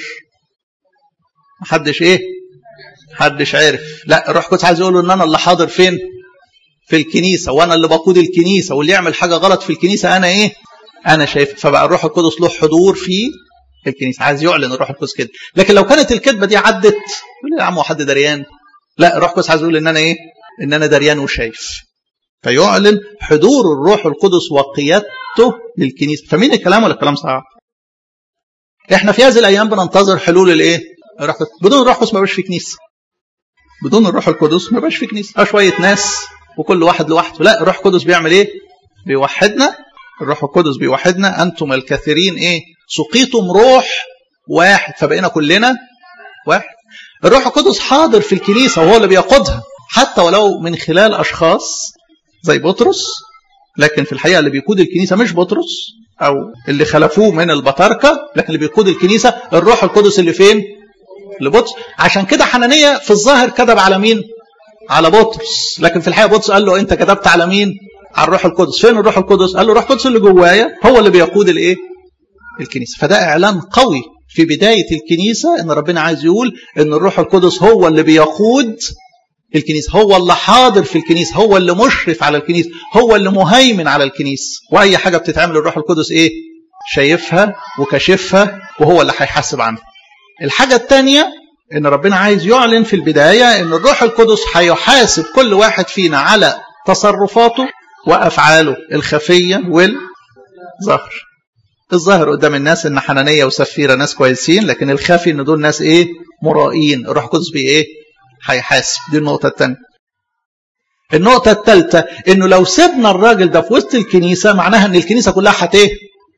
محدش ايه محدش عارف لا الروح القدس عايز يقول ان انا اللي حاضر فين في الكنيسة وانا اللي بقود الكنيسة واللي يعمل حاجة غلط في الكنيسة انا ايه انا شايف فبقى الروح القدس له حضور في الكنيسه عايز يعلن الروح القدس كده لكن لو كانت الكذبه دي عدت يقول يا عم حد دريان لا الروح القدس عايز يقول ان انا ايه ان انا دريان وشايف فيعلن حضور الروح القدس وقيادته للكنيسه فمين الكلام ولا الكلام صعب احنا في هذه الايام بننتظر حلول الايه الروح القدس بدون الروح القدس ما بقاش في كنيسه بدون الروح القدس ما بقاش في كنيسه شويه ناس وكل واحد لوحده لا الروح القدس بيعمل ايه بيوحدنا الروح القدس بيوحدنا انتم الكثيرين ايه سقيتم روح واحد فبقينا كلنا واحد الروح القدس حاضر في الكنيسه وهو اللي بيقودها حتى ولو من خلال اشخاص زي بطرس لكن في الحقيقه اللي بيقود الكنيسه مش بطرس او اللي خلفوه من البطاركه لكن اللي بيقود الكنيسه الروح القدس اللي فين لبطرس عشان كده حنانية في الظاهر كذب على مين على بطرس لكن في الحقيقة بطرس قال له انت كذبت على مين على الروح القدس فين الروح القدس قال له الروح القدس اللي جوايا هو اللي بيقود الايه الكنيسة فده اعلان قوي في بداية الكنيسة ان ربنا عايز يقول ان الروح القدس هو اللي بيقود الكنيسة هو اللي حاضر في الكنيسة هو اللي مشرف على الكنيسة هو اللي مهيمن على الكنيسة وأي حاجة بتتعمل الروح القدس إيه شايفها وكشفها وهو اللي هيحاسب عنها الحاجة الثانية ان ربنا عايز يعلن في البداية ان الروح القدس هيحاسب كل واحد فينا على تصرفاته وافعاله الخفية والظاهر الظاهر قدام الناس ان حنانية وسفيرة ناس كويسين لكن الخفي ان دول ناس ايه مرائين الروح القدس بي ايه هيحاسب دي النقطة الثانية النقطة الثالثة انه لو سيبنا الراجل ده في وسط الكنيسة معناها ان الكنيسة كلها هت ايه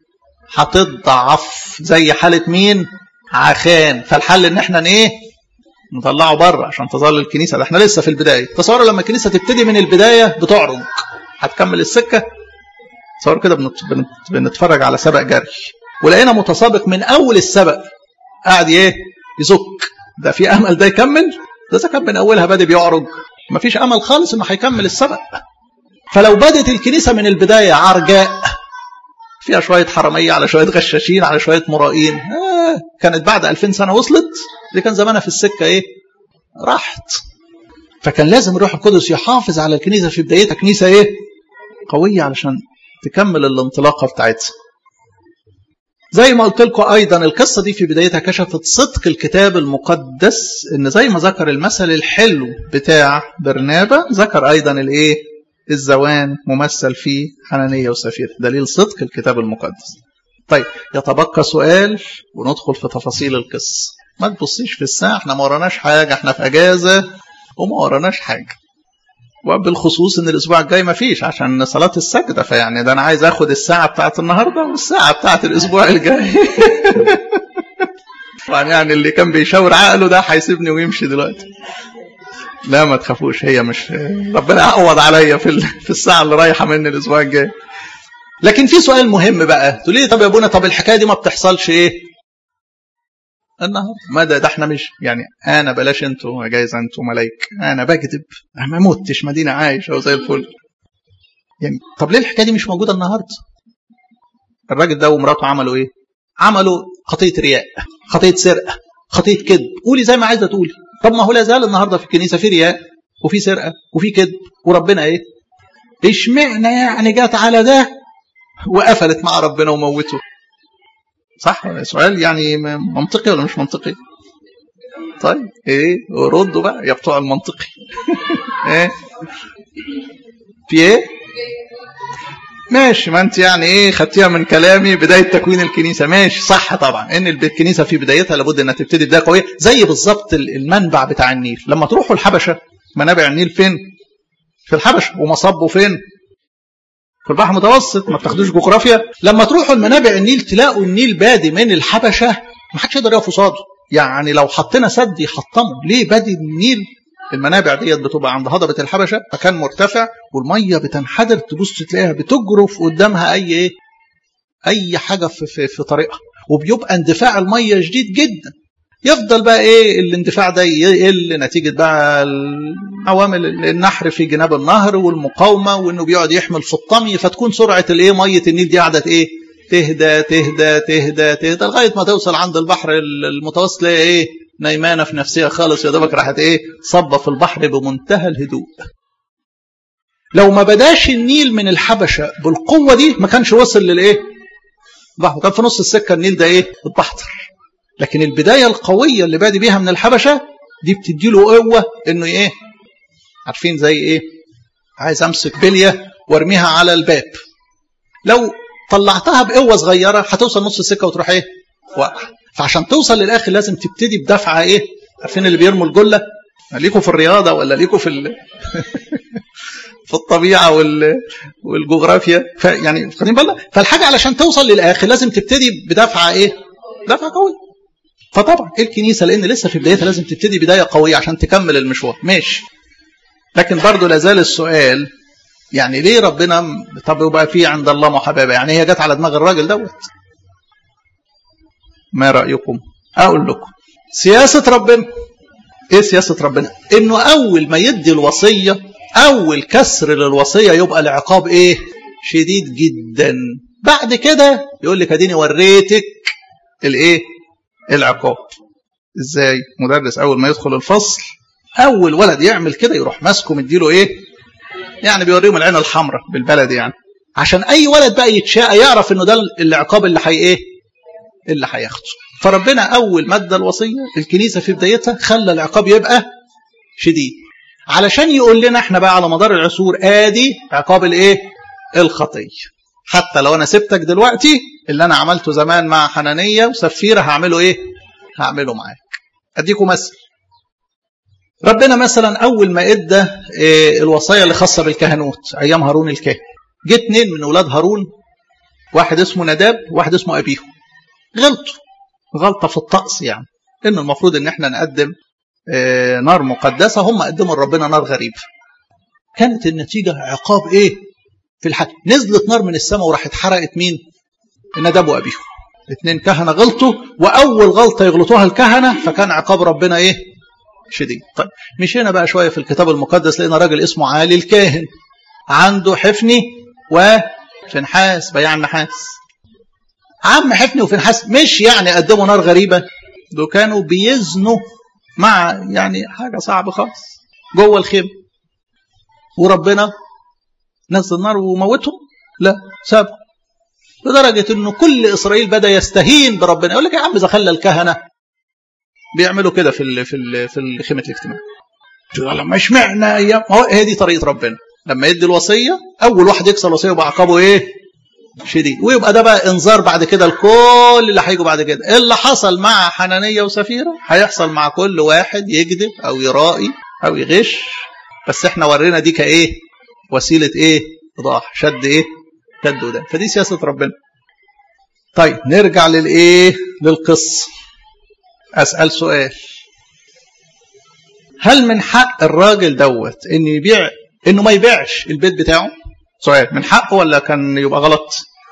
هتضعف زي حالة مين عخان فالحل ان احنا ايه نطلعه بره عشان تظل الكنيسه ده احنا لسه في البدايه تصوروا لما الكنيسه تبتدي من البدايه بتعرج هتكمل السكه تصوروا كده بنت... بنت... بنتفرج على سبق جري ولقينا متسابق من اول السبق قاعد ايه يزك ده في امل ده يكمل ده اذا كان من اولها بادئ بيعرج مفيش امل خالص انه هيكمل السبق فلو بدت الكنيسه من البدايه عرجاء فيها شوية حرامية على شوية غشاشين على شوية مرائين آه كانت بعد 2000 سنة وصلت دي كان زمانها في السكة إيه راحت فكان لازم الروح القدس يحافظ على الكنيسة في بدايتها كنيسة إيه قوية علشان تكمل الانطلاقة بتاعتها زي ما قلت لكم أيضا القصة دي في بدايتها كشفت صدق الكتاب المقدس إن زي ما ذكر المثل الحلو بتاع برنابا ذكر أيضا الإيه الزوان ممثل فيه حنانية وسفيرة دليل صدق الكتاب المقدس طيب يتبقى سؤال وندخل في تفاصيل القصة ما تبصيش في الساعة احنا ما وراناش حاجة احنا في اجازة وما وراناش حاجة وبالخصوص ان الاسبوع الجاي ما فيش عشان صلاة السجدة فيعني ده انا عايز اخد الساعة بتاعت النهاردة والساعة بتاعت الاسبوع الجاي طبعا يعني اللي كان بيشاور عقله ده هيسيبني ويمشي دلوقتي لا ما تخافوش هي مش ربنا يعوض عليا في في الساعه اللي رايحه مني الاسبوع الجاي لكن في سؤال مهم بقى تقول لي طب يا ابونا طب الحكايه دي ما بتحصلش ايه النهار ما ده, ده احنا مش يعني انا بلاش انتوا جايز انتوا ملايك انا بكذب انا ما متش مدينه عايشه وزي الفل يعني طب ليه الحكايه دي مش موجوده النهارده الراجل ده ومراته عملوا ايه عملوا خطيه رياء خطيه سرقه خطيه كذب قولي زي ما عايزه تقولي طب ما هو لا زال النهارده في الكنيسه في رياء وفي سرقه وفي كذب وربنا ايه؟ اشمعنى يعني جت على ده وقفلت مع ربنا وموته؟ صح سؤال يعني منطقي ولا مش منطقي؟ طيب ايه ردوا بقى يا بتوع المنطقي ايه؟ في ايه؟ ماشي ما انت يعني ايه خدتيها من كلامي بدايه تكوين الكنيسه ماشي صح طبعا ان الكنيسه في بدايتها لابد انها تبتدي بدايه قويه زي بالظبط المنبع بتاع النيل لما تروحوا الحبشه منابع النيل فين في الحبشه ومصبه فين في البحر المتوسط ما بتاخدوش جغرافيا لما تروحوا المنابع النيل تلاقوا النيل بادي من الحبشه ما حدش يقدر يقف قصاده يعني لو حطينا سد يحطمه ليه بادي النيل المنابع ديت بتبقى عند هضبة الحبشة مكان مرتفع والمية بتنحدر تبص تلاقيها بتجرف قدامها أي إيه؟ أي حاجة في, في, في طريقها وبيبقى اندفاع المية شديد جدا يفضل بقى ايه الاندفاع ده يقل نتيجة بقى عوامل النحر في جناب النهر والمقاومة وانه بيقعد يحمل في الطمي فتكون سرعة الايه مية النيل دي قعدت ايه تهدى تهدى تهدى تهدى لغاية ما توصل عند البحر المتوسط ايه نايمانه في نفسها خالص يا دوبك راحت ايه صبه في البحر بمنتهى الهدوء لو ما بداش النيل من الحبشه بالقوه دي ما كانش وصل للايه البحر كان في نص السكه النيل ده ايه اتبحتر لكن البدايه القويه اللي بادي بيها من الحبشه دي بتدي له قوه انه ايه عارفين زي ايه عايز امسك بليه وارميها على الباب لو طلعتها بقوه صغيره هتوصل نص السكه وتروح ايه واقعه فعشان توصل للاخر لازم تبتدي بدفعه ايه عارفين اللي بيرموا الجله ليكوا في الرياضه ولا ليكوا في ال... في الطبيعه وال... والجغرافيا فيعني خدين بالك فالحاجه علشان توصل للاخر لازم تبتدي بدفعه ايه دفعه قويه فطبعا الكنيسه لان لسه في بدايتها لازم تبتدي بدايه قويه عشان تكمل المشوار ماشي لكن برضه لازال السؤال يعني ليه ربنا طب يبقى في عند الله محببه يعني هي جت على دماغ الراجل دوت ما رايكم اقول لكم سياسه ربنا ايه سياسه ربنا انه اول ما يدي الوصيه اول كسر للوصيه يبقى العقاب ايه شديد جدا بعد كده يقول لك اديني وريتك الايه العقاب ازاي مدرس اول ما يدخل الفصل اول ولد يعمل كده يروح ماسكه مديله ايه يعني بيوريهم العين الحمراء بالبلد يعني عشان اي ولد بقى يتشاء يعرف انه ده العقاب اللي حي ايه اللي هياخده فربنا اول ما ادى الوصيه الكنيسه في بدايتها خلى العقاب يبقى شديد علشان يقول لنا احنا بقى على مدار العصور ادي عقاب الايه الخطيه حتى لو انا سبتك دلوقتي اللي انا عملته زمان مع حنانيه وسفيره هعمله ايه هعمله معاك اديكم مثل ربنا مثلا اول ما ادى إيه الوصايا اللي خاصه بالكهنوت ايام هارون الكاهن جه اتنين من اولاد هارون واحد اسمه نداب وواحد اسمه ابيهم غلطوا غلطه في الطقس يعني ان المفروض ان احنا نقدم إيه نار مقدسه هم قدموا لربنا نار غريبه كانت النتيجه عقاب ايه في الحج نزلت نار من السماء وراحت حرقت مين نداب وابيهم اثنين كهنه غلطوا واول غلطه يغلطوها الكهنه فكان عقاب ربنا ايه شديد طيب مشينا بقى شويه في الكتاب المقدس لقينا راجل اسمه عالي الكاهن عنده حفني وفنحاس بياع النحاس عم حفني وفنحاس مش يعني قدموا نار غريبه دول كانوا بيزنوا مع يعني حاجه صعبه خالص جوه الخيمه وربنا نزل النار وموتهم لا سابهم لدرجة انه كل اسرائيل بدا يستهين بربنا يقول لك يا عم اذا خلى الكهنة بيعملوا كده في ال في ال في خيمة الاجتماع لما اشمعنا ايام هي دي طريقة ربنا لما يدي الوصية اول واحد يكسر الوصية يبقى عقابه ايه شديد ويبقى ده بقى انذار بعد كده لكل اللي هيجوا بعد كده اللي حصل مع حنانية وسفيرة هيحصل مع كل واحد يكذب او يرائي او يغش بس احنا ورينا دي كايه وسيلة ايه ايضاح شد ايه شد وده فدي سياسة ربنا طيب نرجع للايه للقصة اسأل سؤال هل من حق الراجل دوت انه يبيع انه ما يبيعش البيت بتاعه سؤال من حقه ولا كان يبقى غلط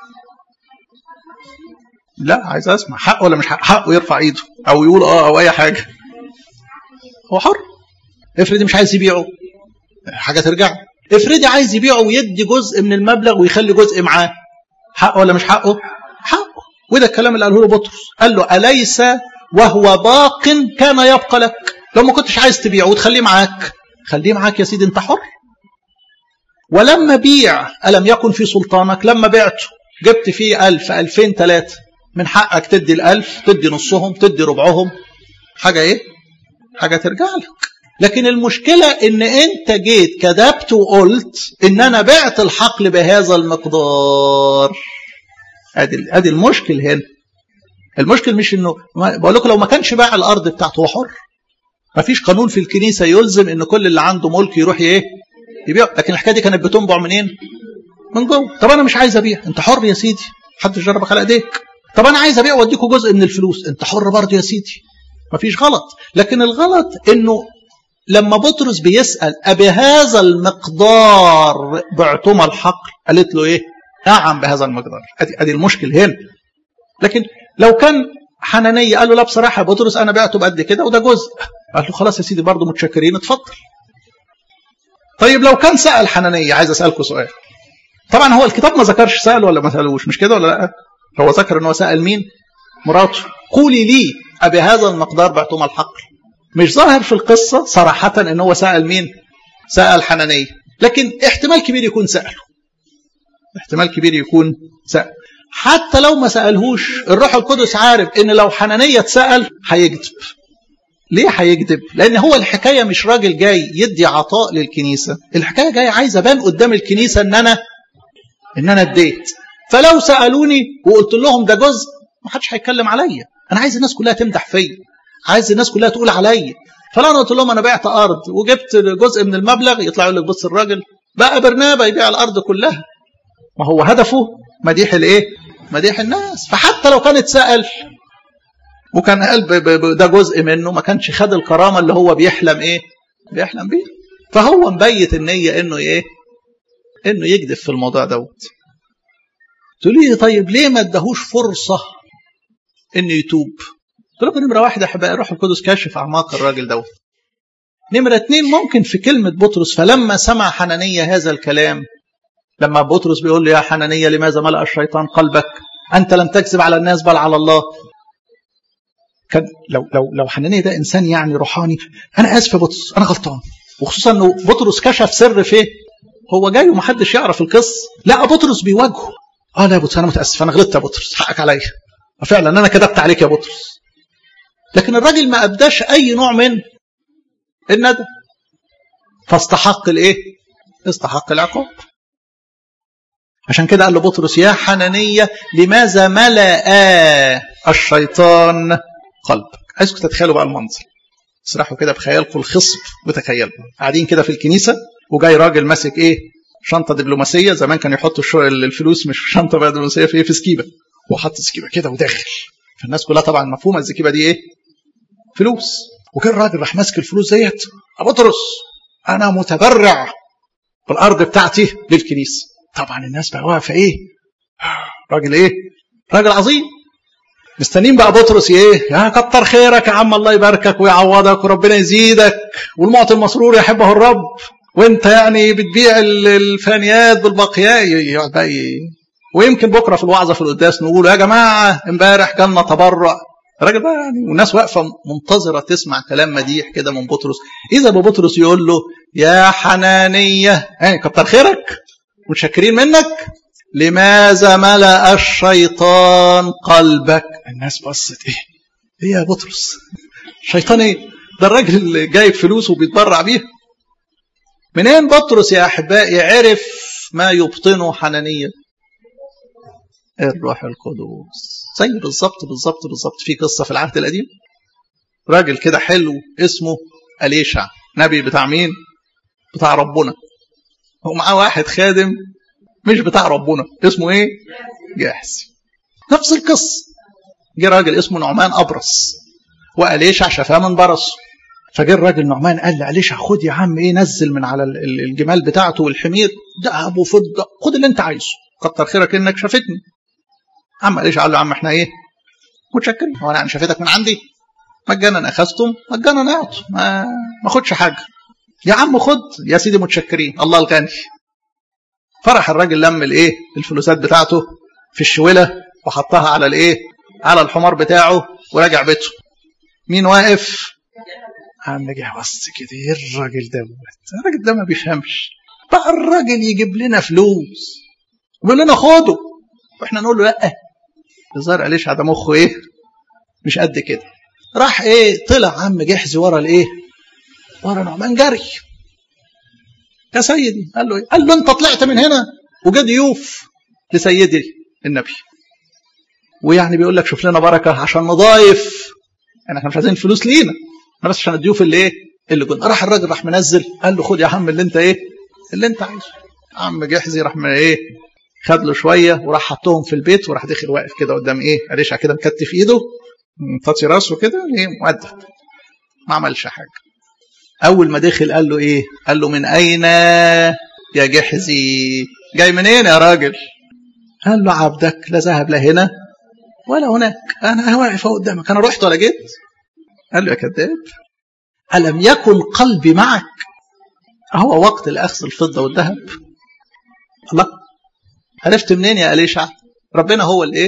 لا عايز اسمع حقه ولا مش حق حقه يرفع ايده او يقول اه او اي حاجه هو حر افرض مش عايز يبيعه حاجه ترجع افرضي عايز يبيعه ويدي جزء من المبلغ ويخلي جزء معاه حقه ولا مش حقه حقه وده الكلام اللي قاله له بطرس قال له أليس وهو باق كان يبقى لك لو ما كنتش عايز تبيعه وتخليه معاك خليه معاك يا سيدي انت حر ولما بيع ألم يكن في سلطانك لما بعته جبت فيه ألف ألفين ثلاثة من حقك تدي الألف تدي نصهم تدي ربعهم حاجة ايه حاجة ترجع لك لكن المشكلة ان انت جيت كذبت وقلت ان انا بعت الحقل بهذا المقدار ادي ادي المشكل هنا المشكل مش انه بقول لكم لو ما كانش باع الارض بتاعته هو حر ما فيش قانون في الكنيسة يلزم ان كل اللي عنده ملك يروح ايه يبيع لكن الحكايه دي كانت بتنبع منين من جوه طب انا مش عايز ابيع انت حر يا سيدي محدش جرب خلق ايديك طب انا عايز ابيع واديكوا جزء من الفلوس انت حر برضه يا سيدي مفيش غلط لكن الغلط انه لما بطرس بيسأل أبهذا المقدار بعتما الحقل قالت له إيه نعم بهذا المقدار أدي, أدي المشكل هنا لكن لو كان حنانية قال له لا بصراحة يا بطرس أنا بعته بقد كده وده جزء قال له خلاص يا سيدي برضه متشكرين اتفضل طيب لو كان سأل حنانية عايز أسألكم سؤال طبعا هو الكتاب ما ذكرش سأل ولا ما سألوش مش كده ولا لا هو ذكر ان هو سأل مين مراته قولي لي أبي هذا المقدار بعتما الحقل مش ظاهر في القصة صراحة ان هو سأل مين سأل حنانية لكن احتمال كبير يكون سأله احتمال كبير يكون سأل حتى لو ما سالهوش الروح القدس عارف ان لو حنانيه اتسال هيكذب ليه هيكذب لان هو الحكايه مش راجل جاي يدي عطاء للكنيسه الحكايه جاي عايز ابان قدام الكنيسه ان انا ان انا اديت فلو سالوني وقلت لهم ده جزء ما حدش هيتكلم عليا انا عايز الناس كلها تمدح فيا عايز الناس كلها تقول عليا فلو انا قلت لهم انا بعت ارض وجبت جزء من المبلغ يطلع يقول لك بص الراجل بقى برنابا يبيع الارض كلها ما هو هدفه مديح الايه مديح الناس فحتى لو كان اتسال وكان قال ده جزء منه ما كانش خد الكرامه اللي هو بيحلم ايه بيحلم بيه فهو مبيت النيه انه ايه انه يكذب في الموضوع دوت تقولي لي طيب ليه ما اداهوش فرصه انه يتوب قلت لكم نمره واحد احبائي الروح القدس كاشف اعماق الراجل دوت نمره اتنين ممكن في كلمه بطرس فلما سمع حنانيه هذا الكلام لما بطرس بيقول له يا حنانيه لماذا ملأ الشيطان قلبك انت لم تكذب على الناس بل على الله كان لو لو لو حنانيه ده انسان يعني روحاني انا اسف يا بطرس انا غلطان وخصوصا انه بطرس كشف سر فيه هو جاي ومحدش يعرف القصه لا بطرس بيواجهه اه لا يا بطرس انا متاسف انا غلطت يا بطرس حقك عليا فعلا انا كذبت عليك يا بطرس لكن الراجل ما ابداش اي نوع من الندم فاستحق الايه استحق العقاب عشان كده قال له بطرس يا حنانية لماذا ملأ الشيطان قلبك عايزكم تتخيلوا بقى المنظر اسرحوا كده بخيالكم الخصب وتخيلوا قاعدين كده في الكنيسة وجاي راجل ماسك ايه شنطة دبلوماسية زمان كانوا يحطوا الفلوس مش شنطة بقى دبلوماسية في ايه في سكيبة وحط سكيبة كده وداخل فالناس كلها طبعا مفهومة السكيبة دي ايه فلوس وكان الراجل راح ماسك الفلوس ديت ابو بطرس انا متبرع بالارض بتاعتي للكنيسه طبعا الناس بقى واقفه ايه راجل ايه راجل عظيم مستنيين بقى بطرس ايه يا كتر خيرك يا عم الله يباركك ويعوضك وربنا يزيدك والمعطي المسرور يحبه الرب وانت يعني بتبيع الفانيات بالبقيات يقعد بقى ويمكن بكره في الوعظه في القداس نقول يا جماعه امبارح جالنا تبرع الراجل بقى يعني والناس واقفه منتظره تسمع كلام مديح كده من بطرس اذا بطرس يقول له يا حنانيه يعني كتر خيرك متشكرين منك لماذا ملأ الشيطان قلبك الناس بصت ايه ايه يا بطرس شيطان ايه ده الراجل اللي جايب فلوس وبيتبرع بيها منين بطرس يا احبائي عرف ما يبطنه حنانيه الروح القدس زي بالظبط بالظبط بالظبط في قصه في العهد القديم راجل كده حلو اسمه اليشع نبي بتاع مين بتاع ربنا ومعاه واحد خادم مش بتاع ربنا اسمه ايه جاحسي نفس القصه جه راجل اسمه نعمان ابرص واليشع شفاه من برصه فجه الراجل نعمان قال لأليشع خد يا عم ايه نزل من على الجمال بتاعته والحمير ذهب وفضه خد اللي انت عايزه كتر خيرك انك شافتني عم أليشع قال له عم احنا ايه متشكرين هو انا يعني شافتك من عندي مجانا اخذتم مجانا اعطوا ما ما خدش حاجه يا عم خد يا سيدي متشكرين الله الغني فرح الراجل لم الايه الفلوسات بتاعته في الشوله وحطها على الايه على الحمار بتاعه ورجع بيته مين واقف عم جه بص كده ايه الراجل ده الراجل ده ما بيفهمش بقى الراجل يجيب لنا فلوس ويقول لنا خده واحنا نقول له لا الظاهر ليش ده مخه ايه مش قد كده راح ايه طلع عم جحزي ورا الايه ورا نعمان جري يا سيدي قال له ايه قال له انت طلعت من هنا وجا ضيوف لسيدي النبي ويعني بيقول لك شوف لنا بركه عشان نضايف يعني احنا مش عايزين فلوس لينا احنا بس عشان الضيوف اللي ايه اللي كنا راح الراجل راح منزل قال له خد يا عم اللي انت ايه اللي انت عايزه عم جحزي راح من ايه خد له شويه وراح حطهم في البيت وراح داخل واقف كده قدام ايه قريشع كده مكتف ايده مطاطي راسه كده ايه مؤدب ما عملش حاجه اول ما دخل قال له ايه قال له من اين يا جحزي جاي منين يا راجل قال له عبدك لا ذهب لا هنا ولا هناك انا واقف قدامك انا رحت ولا جيت قال له يا كذاب الم يكن قلبي معك هو وقت الاخذ الفضه والذهب الله عرفت منين يا اليشع ربنا هو الايه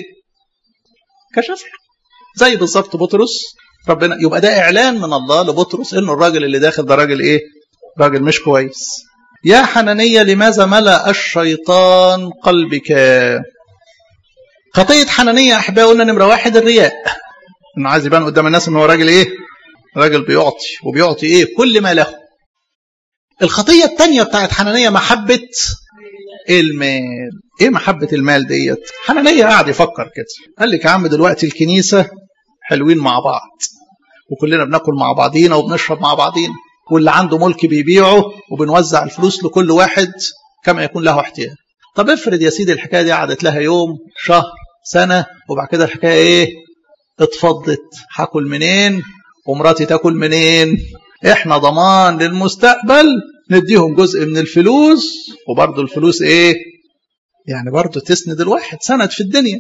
كشف زي بالظبط بطرس ربنا يبقى ده اعلان من الله لبطرس انه الراجل اللي داخل ده راجل ايه راجل مش كويس يا حنانية لماذا ملأ الشيطان قلبك خطية حنانية يا أحبائي قلنا نمرة واحد الرياء إنه عايز يبان قدام الناس إن هو راجل إيه؟ راجل بيعطي وبيعطي إيه؟ كل ما له. الخطية الثانية بتاعت حنانية محبة المال. إيه محبة المال ديت؟ حنانية قاعد يفكر كده. قال لك يا عم دلوقتي الكنيسة حلوين مع بعض. وكلنا بناكل مع بعضينا وبنشرب مع بعضينا. واللي عنده ملك بيبيعه وبنوزع الفلوس لكل واحد كما يكون له احتياج. طب افرض يا سيدي الحكايه دي قعدت لها يوم شهر سنه وبعد كده الحكايه ايه؟ اتفضت هاكل منين؟ ومراتي تاكل منين؟ احنا ضمان للمستقبل نديهم جزء من الفلوس وبرضه الفلوس ايه؟ يعني برضه تسند الواحد سند في الدنيا.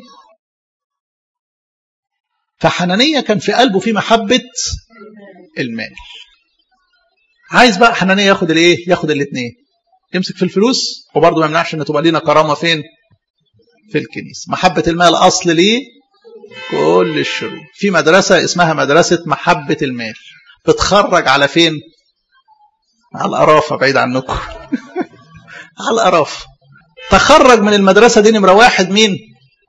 فحنانية كان في قلبه في محبة المال. عايز بقى حنانية ياخد الايه؟ ياخد الاثنين. يمسك في الفلوس وبرضه ما يمنعش ان تبقى لينا كرامه فين؟ في الكنيسه. محبه المال اصل ليه كل الشرور. في مدرسه اسمها مدرسه محبه المال. بتخرج على فين؟ على القرافه بعيد عنكم. على القرافه. تخرج من المدرسه دي نمره واحد مين؟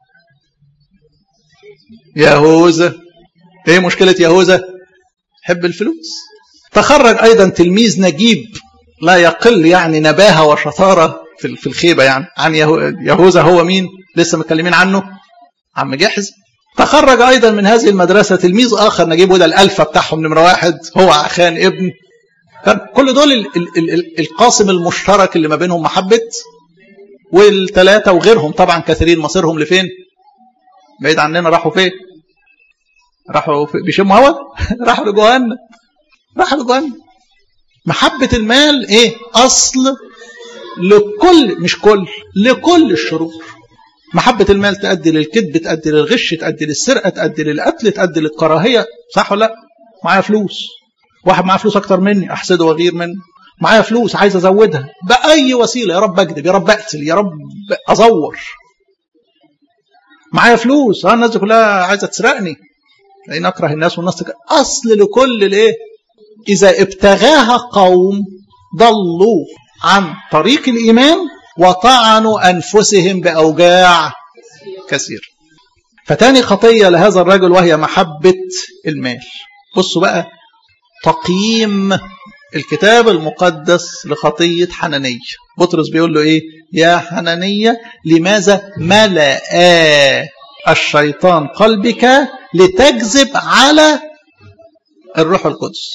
يهوذا. ايه مشكله يهوذا؟ حب الفلوس. تخرج ايضا تلميذ نجيب لا يقل يعني نباهة وشطارة في الخيبة يعني عن يهوذا هو مين لسه متكلمين عنه عم جاحز تخرج أيضا من هذه المدرسة تلميذ آخر نجيب وده الألفة بتاعهم نمرة واحد هو عخان ابن كان كل دول ال ال ال القاسم المشترك اللي ما بينهم محبة والثلاثة وغيرهم طبعا كثيرين مصيرهم لفين بعيد عننا راحوا فين راحوا بيشموا هوا راحوا لجهنم راحوا لجهنم محبة المال ايه اصل لكل مش كل لكل الشرور محبة المال تؤدي للكذب تؤدي للغش تؤدي للسرقة تؤدي للقتل تؤدي للكراهية صح ولا لا معايا فلوس واحد معاه فلوس اكتر مني احسده واغير منه معايا فلوس عايز ازودها باي وسيله يا رب اكذب يا رب اقتل يا رب ازور معايا فلوس اه الناس دي كلها عايزه تسرقني لان اكره الناس والناس تك... اصل لكل الايه إذا ابتغاها قوم ضلوا عن طريق الإيمان وطعنوا أنفسهم بأوجاع كثير فتاني خطية لهذا الرجل وهي محبة المال بصوا بقى تقييم الكتاب المقدس لخطية حنانية بطرس بيقول له إيه يا حنانية لماذا ملأ الشيطان قلبك لتكذب على الروح القدس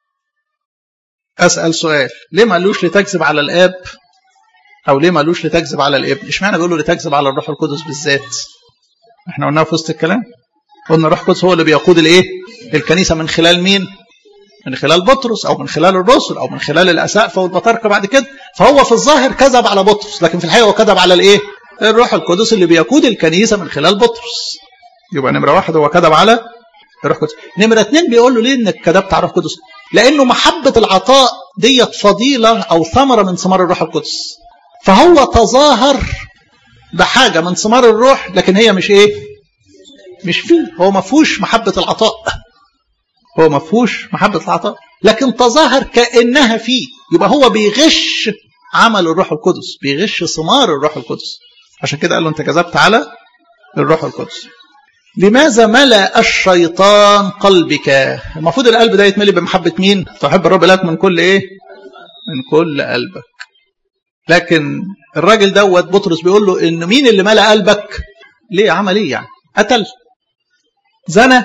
أسأل سؤال ليه ما قالوش لتكذب على الآب أو ليه ما قالوش لتكذب على الابن إشمعنى بيقولوا لتكذب على الروح القدس بالذات احنا قلناها في وسط الكلام قلنا الروح القدس هو اللي بيقود الايه الكنيسة من خلال مين من خلال بطرس أو من خلال الرسل أو من خلال الأساقفة والبطاركة بعد كده فهو في الظاهر كذب على بطرس لكن في الحقيقة هو كذب على الايه الروح القدس اللي بيقود الكنيسة من خلال بطرس يبقى نمرة واحد هو كذب على الروح القدس نمرة اتنين بيقول له ليه انك كذبت على الروح القدس لانه محبة العطاء ديت فضيلة او ثمرة من ثمار الروح القدس فهو تظاهر بحاجة من ثمار الروح لكن هي مش ايه مش فيه هو ما فيهوش محبة العطاء هو ما فيهوش محبة العطاء لكن تظاهر كأنها فيه يبقى هو بيغش عمل الروح القدس بيغش ثمار الروح القدس عشان كده قال له انت كذبت على الروح القدس لماذا ملأ الشيطان قلبك المفروض القلب ده يتملي بمحبة مين تحب الرب لك من كل ايه من كل قلبك لكن الراجل دوت بطرس بيقول له ان مين اللي ملأ قلبك ليه عمل ايه يعني قتل زنى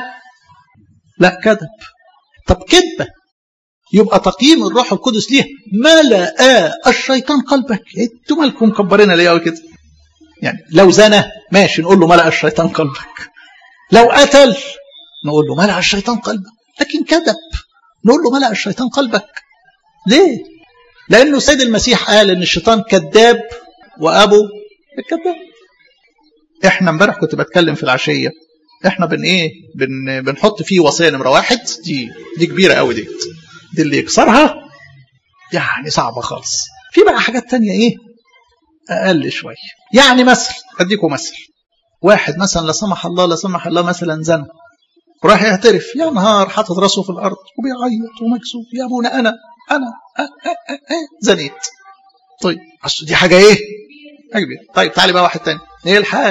لا كذب طب كذبه يبقى تقييم الروح القدس ليه ملأ الشيطان قلبك انتوا مالكم مكبرين ليه قوي كده يعني لو زنى ماشي نقول له ملأ الشيطان قلبك لو قتل نقول له ملأ الشيطان قلبك لكن كذب نقول له ملأ الشيطان قلبك ليه لأنه السيد المسيح قال إن الشيطان كذاب وأبو الكذاب إحنا امبارح كنت بتكلم في العشية إحنا بن إيه بن بنحط فيه وصية نمرة واحد دي دي كبيرة قوي دي دي اللي يكسرها يعني صعبة خالص في بقى حاجات تانية إيه أقل شوية يعني مثل أديكم مثل واحد مثلا لا سمح الله لا سمح الله مثلا زنى وراح يعترف يا نهار حاطط راسه في الارض وبيعيط ومكسوف يا ابونا انا انا أه أه أه زنيت طيب بس دي حاجه ايه؟ حاجه طيب تعالي بقى واحد تاني ايه الحال؟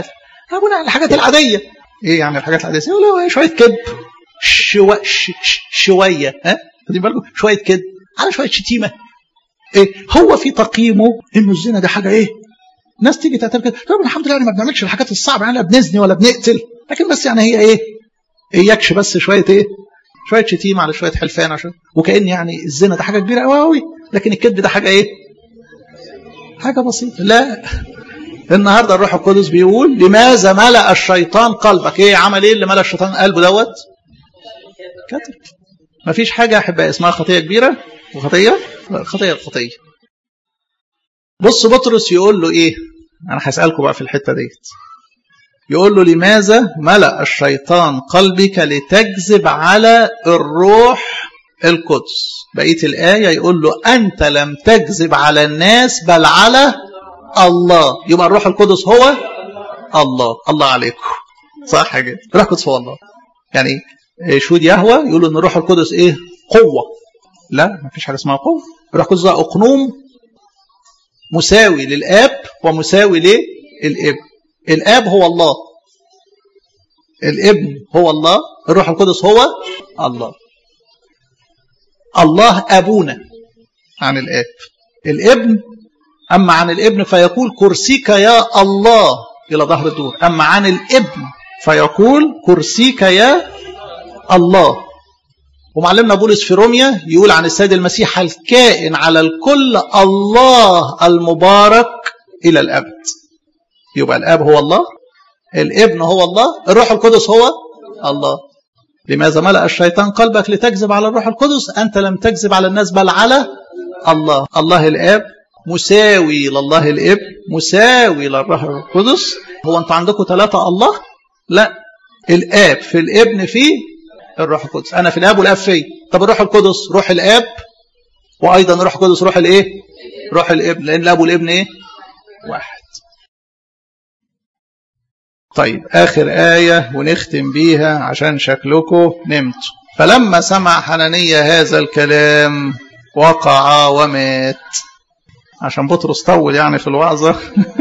ابونا الحاجات العاديه ايه يعني الحاجات العاديه يقول له شويه كذب شو... ش... ش... شويه ها خدين بالكم شويه كذب على شويه شتيمه ايه هو في تقييمه انه الزنا ده حاجه ايه ناس تيجي تعتبر كده طب الحمد لله يعني ما بنعملش الحاجات الصعبه يعني لا بنزني ولا بنقتل لكن بس يعني هي ايه اياكش بس شويه ايه شويه شتيمه على شويه حلفان عشان وكان يعني الزنا ده حاجه كبيره قوي قوي لكن الكذب ده حاجه ايه حاجه بسيطه لا النهارده الروح القدس بيقول لماذا ملأ الشيطان قلبك ايه عمل ايه اللي ملأ الشيطان قلبه دوت كتب مفيش حاجه احبائي اسمها خطيه كبيره وخطيه لا خطيه الخطيه بص بطرس يقول له ايه انا هسالكم بقى في الحته ديت يقول له لماذا ملأ الشيطان قلبك لتكذب على الروح القدس بقيه الايه يقول له انت لم تكذب على الناس بل على الله يبقى الروح القدس هو الله الله عليكم صح كده الروح القدس هو الله يعني شهود يهوى يقولوا ان الروح القدس ايه قوه لا ما فيش حاجه اسمها قوه الروح القدس ده اقنوم مساوي للاب ومساوي للابن الاب هو الله الابن هو الله الروح القدس هو الله الله ابونا عن الاب الابن اما عن الابن فيقول كرسيك يا الله الى ظهر الدور اما عن الابن فيقول كرسيك يا الله ومعلمنا بولس في روميا يقول عن السيد المسيح الكائن على الكل الله المبارك الى الابد يبقى الاب هو الله الابن هو الله الروح القدس هو الله لماذا ملأ الشيطان قلبك لتكذب على الروح القدس أنت لم تكذب على الناس بل على الله الله الآب مساوي لله الابن مساوي للروح القدس هو أنتوا عندكم ثلاثة الله لا الآب في الابن في الروح القدس أنا في الآب والآب في طب الروح القدس روح الآب وأيضا الروح القدس روح الإيه روح الابن لأن الآب والابن إيه واحد طيب آخر آية ونختم بيها عشان شكلكم نمتوا فلما سمع حنانية هذا الكلام وقع ومات عشان بطرس طول يعني في الوعظة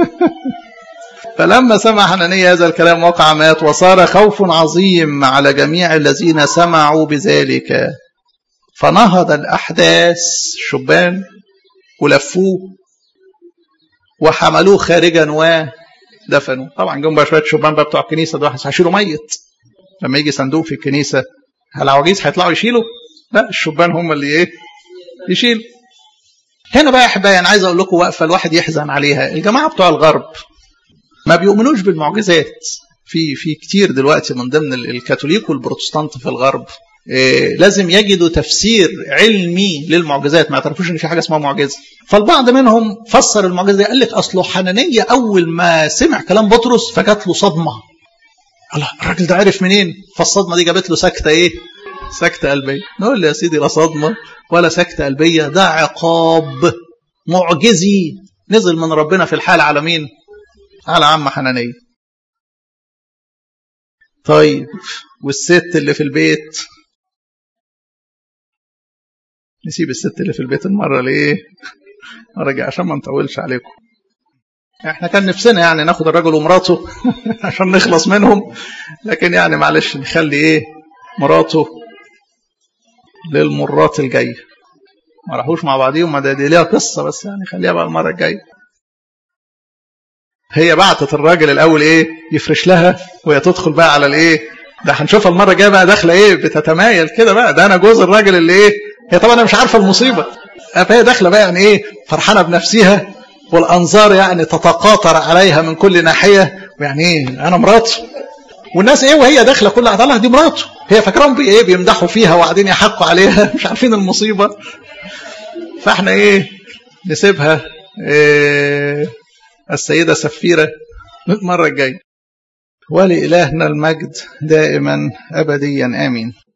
فلما سمع حنانية هذا الكلام وقع مات وصار خوف عظيم على جميع الذين سمعوا بذلك فنهض الأحداث الشبان ولفوه وحملوه خارجا ودفنوا طبعا جم بقى شويه شبان بقى بتوع الكنيسه ده هيشيلوا ميت لما يجي صندوق في الكنيسه هل العواجيز هيطلعوا يشيلوا؟ لا الشبان هم اللي ايه؟ يشيلوا هنا بقى يا احبائي انا عايز اقول لكم وقفه الواحد يحزن عليها الجماعه بتوع الغرب ما بيؤمنوش بالمعجزات في في كتير دلوقتي من ضمن الكاثوليك والبروتستانت في الغرب إيه لازم يجدوا تفسير علمي للمعجزات ما يعترفوش ان في حاجه اسمها معجزه فالبعض منهم فسر المعجزه قال لك اصله حنانيه اول ما سمع كلام بطرس فجات له صدمه الله الراجل ده عرف منين فالصدمه دي جابت له سكته ايه سكته قلبيه نقول له يا سيدي لا صدمه ولا سكته قلبيه ده عقاب معجزي نزل من ربنا في الحال على مين على عم حنانيه طيب والست اللي في البيت نسيب الست اللي في البيت المرة ليه رجع عشان ما نطولش عليكم احنا كان نفسنا يعني ناخد الرجل ومراته عشان نخلص منهم لكن يعني معلش نخلي ايه مراته للمرات الجايه ما راحوش مع بعضيهم ما دي ليها قصه بس يعني خليها بقى المره الجايه هي بعتت الراجل الاول ايه يفرش لها وهي تدخل بقى على الايه ده هنشوفها المره الجايه بقى داخله ايه بتتمايل كده بقى ده انا جوز الراجل اللي ايه هي طبعا انا مش عارفه المصيبه فهي داخله بقى يعني ايه فرحانه بنفسها والانظار يعني تتقاطر عليها من كل ناحيه ويعني ايه انا مراته والناس ايه وهي داخله كلها طالعه دي مراته هي فاكراهم بي ايه بيمدحوا فيها وقاعدين يحقوا عليها مش عارفين المصيبه فاحنا ايه نسيبها إيه السيده سفيره المره الجايه ولإلهنا المجد دائما أبديا آمين